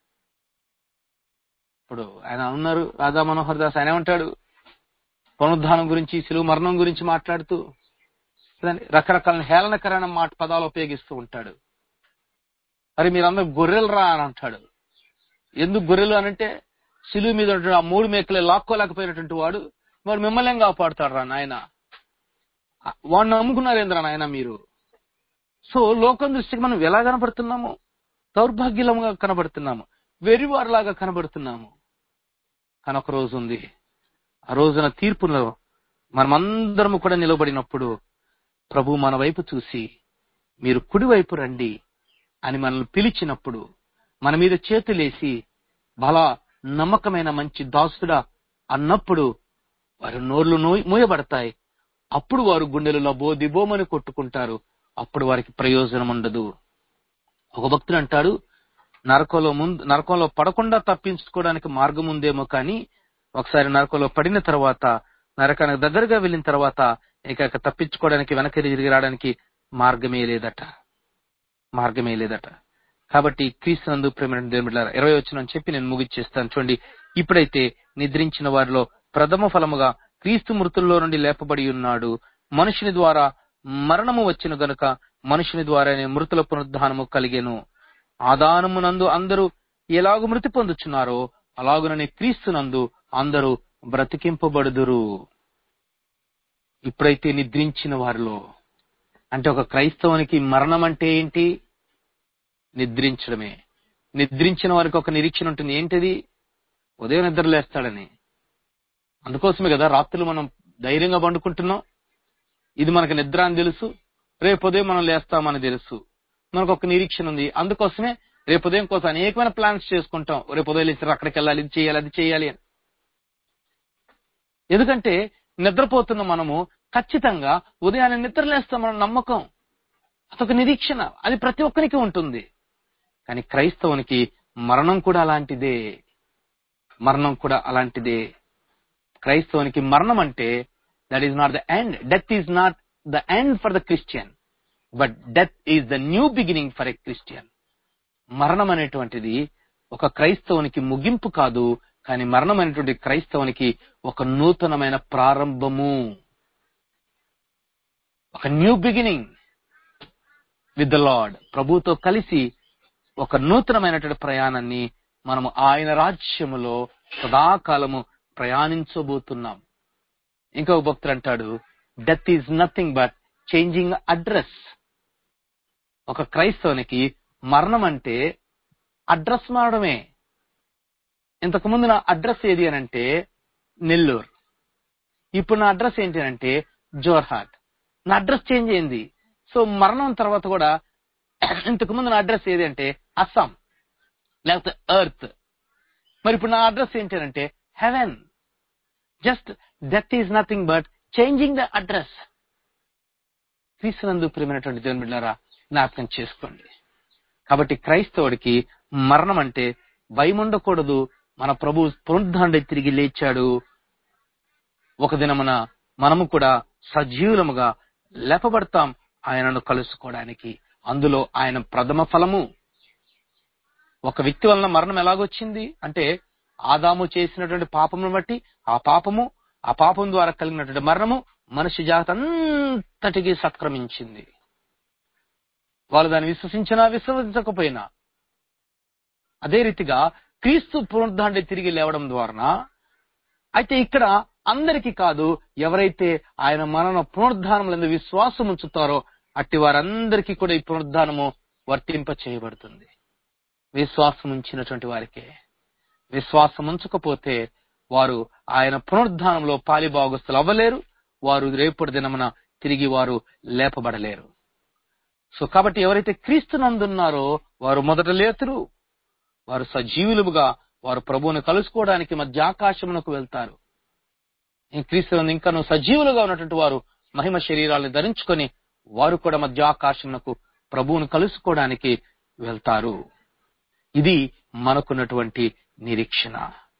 Speaker 1: ఇప్పుడు ఆయన ఉన్నారు రాధా మనోహర్ దాస్ ఆయన ఏమంటాడు పునరుద్ధానం గురించి సిలువు మరణం గురించి మాట్లాడుతూ కదండి, రకరకాల హేళనకరమైన మాట పదాలు ఉపయోగిస్తూ ఉంటాడు మరి మీరందరూ గొర్రెలు రా అని అంటాడు ఎందుకు గొర్రెలు అనంటే సిలువు మీద ఉన్నటువంటి ఆ మూడు మేకలే లాక్కోలేకపోయినటువంటి వాడు వాడు మిమ్మల్ని ఏం కాపాడుతాడు రా నాయన వాడిని నమ్ముకున్నారేంద్రా నాయన మీరు సో లోకం దృష్టికి మనం ఎలా కనబడుతున్నాము దౌర్భాగ్యులంగా కనబడుతున్నాము వెర్రివారిలాగా కనబడుతున్నాము కానీ ఒక రోజు ఉంది ఆ రోజున తీర్పులో మనమందరము కూడా నిలబడినప్పుడు ప్రభు మన వైపు చూసి మీరు కుడి వైపు రండి అని మనల్ని పిలిచినప్పుడు మన మీద చేతులేసి బలా నమ్మకమైన మంచి దాసుడా అన్నప్పుడు వారి నోర్లు నోయ్- మూయబడతాయి అప్పుడు వారు గుండెలు లబో దిబోమని కొట్టుకుంటారు అప్పుడు వారికి ప్రయోజనం ఉండదు ఒక భక్తుడు అంటాడు నరకంలో ముందు నరకంలో పడకుండా తప్పించుకోవడానికి మార్గం ఉందేమో కానీ ఒకసారి నరకంలో పడిన తర్వాత నరకానికి దగ్గరగా వెళ్ళిన తర్వాత ఇక ఇక తప్పించుకోవడానికి వెనక్కి తిరిగి రావడానికి మార్గమే లేదట మార్గమే లేదట కాబట్టి క్రీస్తునందు ప్రేమ దేవుడు ఇరవై వచ్చిన చెప్పి నేను ముగిచ్చేస్తాను చూడండి ఇప్పుడైతే నిద్రించిన వారిలో ప్రథమ ఫలముగా క్రీస్తు మృతుల్లో నుండి లేపబడి ఉన్నాడు మనుషుని ద్వారా మరణము వచ్చిన గనుక మనుషుని ద్వారానే మృతుల పునరుద్ధానము కలిగెను ఆదానమునందు అందరూ ఎలాగు మృతి పొందుచున్నారో అలాగుననే క్రీస్తునందు అందరూ బ్రతికింపబడుదురు ఇప్పుడైతే నిద్రించిన వారిలో అంటే ఒక క్రైస్తవునికి మరణం అంటే ఏంటి నిద్రించడమే నిద్రించిన వారికి ఒక నిరీక్షణ ఉంటుంది ఏంటిది ఉదయం నిద్ర లేస్తాడని అందుకోసమే కదా రాత్రులు మనం ధైర్యంగా పండుకుంటున్నాం ఇది మనకు నిద్ర అని తెలుసు రేపు ఉదయం మనం లేస్తామని తెలుసు మనకు ఒక నిరీక్షణ ఉంది అందుకోసమే రేపు ఉదయం కోసం అనేకమైన ప్లాన్స్ చేసుకుంటాం రేపు ఉదయం లేచి అక్కడికి వెళ్ళాలి ఇది చేయాలి అది చేయాలి అని ఎందుకంటే నిద్రపోతున్న మనము ఖచ్చితంగా ఉదయాన్నే నిద్ర లేస్తామన్న నమ్మకం అదొక నిరీక్షణ అది ప్రతి ఒక్కరికి ఉంటుంది కానీ క్రైస్తవునికి మరణం కూడా అలాంటిదే మరణం కూడా అలాంటిదే క్రైస్తవునికి మరణం అంటే that is not the end death is not the end for the Christian but death is the new beginning for a Christian మరణం అనేటువంటిది ఒక క్రైస్తవునికి ముగింపు కాదు కానీ మరణం అనేటువంటి క్రైస్తవునికి ఒక నూతనమైన ప్రారంభము ఒక new beginning with the Lord ప్రభుతో కలిసి ఒక నూతనమైనటువంటి ప్రయాణాన్ని మనము ఆయన రాజ్యములో సదాకాలము ప్రయాణించబోతున్నాం ఇంకొక భక్తుడు అంటాడు death is nothing but changing address ఒక క్రైస్తవునికి మరణం అంటే అడ్రస్ మారడమే ఇంతకు ముందు నా అడ్రస్ ఏది అని అంటే నెల్లూరు ఇప్పుడు నా అడ్రస్ ఏంటి అని అంటే జోర్హాట్ నా అడ్రస్ చేంజ్ అయింది సో మరణం తర్వాత కూడా ఇంతకు ముందు నా అడ్రస్ ఏది అంటే అస్సాం లేకపోతే ఎర్త్ మరి ఇప్పుడు నా అడ్రస్ ఏంటి అని అంటే heaven just death is nothing but changing the address క్రీస్తునందు ప్రియమైనటువంటి దేవుని బిడ్డారా జ్ఞాపకం చేసుకోండి కాబట్టి క్రైస్తవుడికి మరణం అంటే భయం ఉండకూడదు మన ప్రభు పునరుద్ధాండ తిరిగి లేచాడు ఒక దినమున మనము కూడా సజీవులముగా లేపబడతాం ఆయనను కలుసుకోవడానికి అందులో ఆయన ప్రథమ ఫలము ఒక వ్యక్తి వలన మరణం ఎలాగొచ్చింది అంటే ఆదాము చేసినటువంటి పాపమును బట్టి ఆ పాపము ఆ పాపం ద్వారా కలిగినటువంటి మరణము మనిషి జాగ్రత్త అంతటికి సత్క్రమించింది వాళ్ళు దాన్ని విశ్వసించినా విశ్వసించకపోయినా అదే రీతిగా క్రీస్తు పునరుద్ధాండ తిరిగి లేవడం ద్వారా అయితే ఇక్కడ అందరికీ కాదు ఎవరైతే ఆయన మరణ పునరుద్ధానములందు విశ్వాసం ఉంచుతారో అట్టి వారందరికీ కూడా ఈ పునరుద్ధానము వర్తింప చేయబడుతుంది విశ్వాసం ఉంచినటువంటి వారికే విశ్వాసం ఉంచకపోతే వారు ఆయన పునరుద్ధానంలో పాలిభాగస్తులు అవ్వలేరు వారు రేపటి దినమున తిరిగి వారు లేపబడలేరు సో కాబట్టి ఎవరైతే క్రీస్తునందున్నారో వారు మొదట లేతురు వారు సజీవులుగా వారు ప్రభువుని కలుసుకోవడానికి మధ్య ఆకాశమునకు వెళ్తారు ఈ క్రీస్తునందు ఇంకా సజీవులుగా ఉన్నటువంటి వారు మహిమ శరీరాలను ధరించుకొని వారు కూడా మధ్య ఆకాశమునకు ప్రభువును కలుసుకోవడానికి వెళ్తారు ఇది మనకున్నటువంటి నిరీక్షణ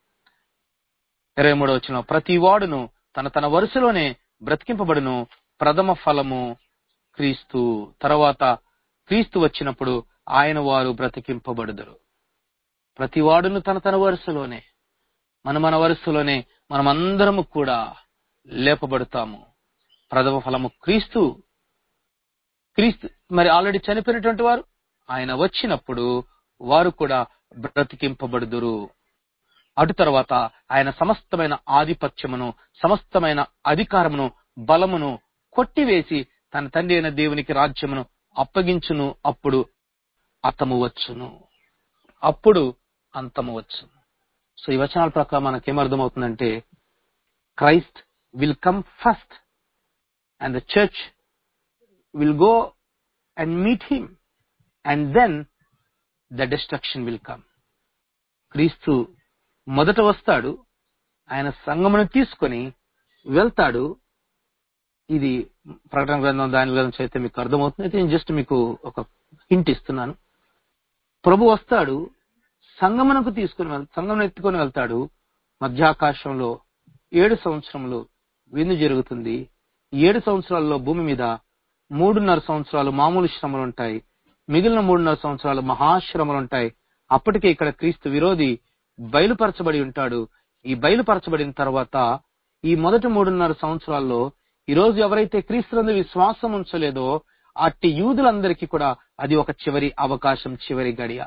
Speaker 1: ఇరవై మూడో వచ్చిన ప్రతి వాడును తన తన వరుసలోనే బ్రతికింపబడును ప్రథమ ఫలము క్రీస్తు తర్వాత క్రీస్తు వచ్చినప్పుడు ఆయన వారు బ్రతికింపబడుదురు ప్రతి వాడును తన తన వరుసలోనే మన మన వరుసలోనే మనమందరము కూడా లేపబడతాము ప్రథమ ఫలము క్రీస్తు క్రీస్తు మరి ఆల్రెడీ చనిపోయినటువంటి వారు ఆయన వచ్చినప్పుడు వారు కూడా బ్రతికింపబడుదురు అటు తర్వాత ఆయన సమస్తమైన ఆధిపత్యమును సమస్తమైన అధికారమును బలమును కొట్టివేసి తన తండ్రి అయిన దేవునికి రాజ్యమును అప్పగించును అప్పుడు అతము వచ్చును అప్పుడు అంతము వచ్చును సో ఈ వచనాల ప్రకారం మనకేమర్థమవుతుందంటే Christ will come first and the church will go and meet him and then the destruction will come క్రీస్తు మొదట వస్తాడు ఆయన సంగమును తీసుకొని వెళ్తాడు ఇది ప్రకటన గ్రంథం దాని గురించి అయితే మీకు అర్థమవుతుంది అయితే నేను జస్ట్ మీకు ఒక హింట్ ఇస్తున్నాను ప్రభు వస్తాడు సంగమనకు తీసుకుని వెళ్ సంగమను ఎత్తుకొని వెళ్తాడు మధ్యాకాశంలో ఏడు సంవత్సరములు విందు జరుగుతుంది ఈ ఏడు సంవత్సరాల్లో భూమి మీద మూడున్నర సంవత్సరాలు మామూలు శ్రమలు ఉంటాయి మిగిలిన మూడున్నర సంవత్సరాలు మహాశ్రమలు ఉంటాయి అప్పటికే ఇక్కడ క్రీస్తు విరోధి బయలుపరచబడి ఉంటాడు ఈ బయలుపరచబడిన తర్వాత ఈ మొదటి మూడున్నర సంవత్సరాల్లో ఈ రోజు ఎవరైతే క్రీస్తులందు విశ్వాసం ఉంచలేదో అట్టి యూదులందరికీ కూడా అది ఒక చివరి అవకాశం చివరి గడియ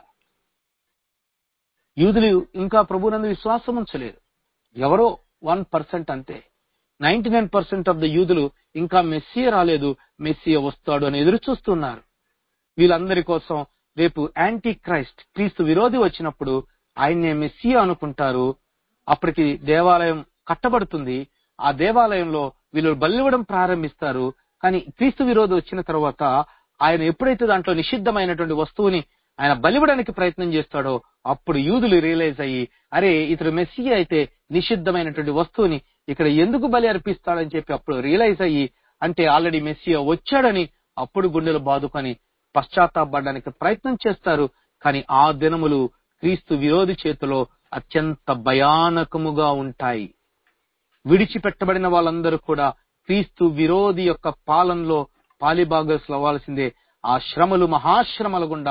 Speaker 1: యూదులు ఇంకా ప్రభునందు విశ్వాసం ఉంచలేదు ఎవరో వన్ పర్సెంట్ అంతే ninety nine percent of the యూదులు ఇంకా మెస్సియ రాలేదు మెస్సియ వస్తాడు అని ఎదురు చూస్తున్నారు వీళ్ళందరి కోసం రేపు యాంటీ క్రైస్ట్ క్రీస్తు విరోధి వచ్చినప్పుడు ఆయన్నే మెస్సియా అనుకుంటారు అప్పటికి దేవాలయం కట్టబడుతుంది ఆ దేవాలయంలో వీళ్ళు బలివ్వడం ప్రారంభిస్తారు కానీ క్రీస్తు విరోధి వచ్చిన తర్వాత ఆయన ఎప్పుడైతే దాంట్లో నిషిద్ధమైనటువంటి వస్తువుని ఆయన బలివ్వడానికి ప్రయత్నం చేస్తాడో అప్పుడు యూదులు రియలైజ్ అయ్యి అరే ఇతడు మెస్సియా అయితే నిషిద్ధమైనటువంటి వస్తువుని ఇక్కడ ఎందుకు బలి అర్పిస్తాడని చెప్పి అప్పుడు రియలైజ్ అయ్యి అంటే ఆల్రెడీ మెస్సియా వచ్చాడని అప్పుడు గుండెలు బాదుకొని పశ్చాత్తాపడడానికి ప్రయత్నం చేస్తారు కానీ ఆ దినములు క్రీస్తు విరోధి చేతిలో అత్యంత భయానకముగా ఉంటాయి విడిచిపెట్టబడిన వాళ్ళందరూ కూడా క్రీస్తు విరోధి యొక్క పాలనలో పాలిభాగస్లు అవ్వాల్సిందే ఆ శ్రమలు మహాశ్రమల గుండా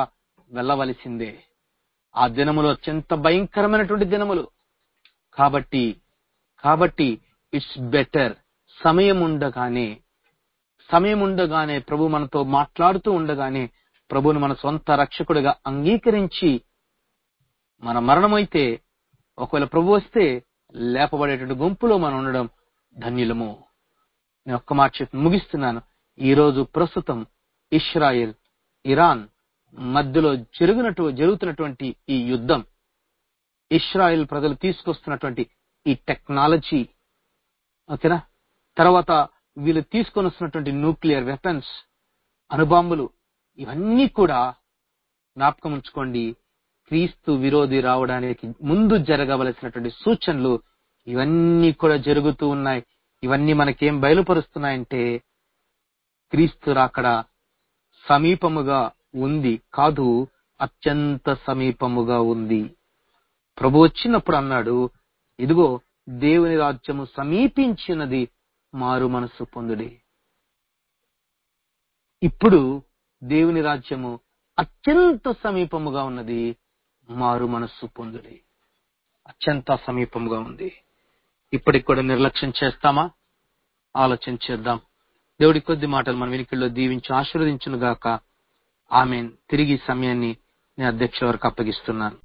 Speaker 1: వెళ్ళవలసిందే ఆ దినములు అత్యంత భయంకరమైనటువంటి దినములు కాబట్టి కాబట్టి ఇట్స్ బెటర్ సమయం ఉండగానే సమయం ఉండగానే ప్రభు మనతో మాట్లాడుతూ ఉండగానే ప్రభుని మన సొంత రక్షకుడిగా అంగీకరించి మన మరణమైతే ఒకవేళ ప్రభు వస్తే లేపబడేటువంటి గుంపులో మనం ఉండడం ధన్యులము నేను ఒక్క మాట చెప్పి ముగిస్తున్నాను ఈ రోజు ప్రస్తుతం ఇస్రాయెల్ ఇరాన్ మధ్యలో జరుగునటు జరుగుతున్నటువంటి ఈ యుద్ధం ఇస్రాయెల్ ప్రజలు తీసుకొస్తున్నటువంటి ఈ టెక్నాలజీ ఓకేనా తర్వాత వీళ్ళు తీసుకొని వస్తున్నటువంటి న్యూక్లియర్ వెపన్స్ అణుబాంబులు ఇవన్నీ కూడా జ్ఞాపకం ఉంచుకోండి క్రీస్తు విరోధి రావడానికి ముందు జరగవలసినటువంటి సూచనలు ఇవన్నీ కూడా జరుగుతూ ఉన్నాయి ఇవన్నీ మనకేం బయలుపరుస్తున్నాయంటే క్రీస్తు రాకడ సమీపముగా ఉంది కాదు అత్యంత సమీపముగా ఉంది ప్రభు వచ్చినప్పుడు అన్నాడు ఇదిగో దేవుని రాజ్యము సమీపించినది మారు మనస్సు పొందుడి ఇప్పుడు దేవుని రాజ్యము అత్యంత సమీపముగా ఉన్నది మారు మనస్సు పొందుడి అత్యంత సమీపముగా ఉంది ఇప్పటికి కూడా నిర్లక్ష్యం చేస్తామా ఆలోచన చేద్దాం దేవుడి కొద్ది మాటలు మన వెనుకల్లో దీవించి ఆశీర్వదించును గాక ఆమె తిరిగి సమయాన్ని నేను అధ్యక్షుల వరకు అప్పగిస్తున్నాను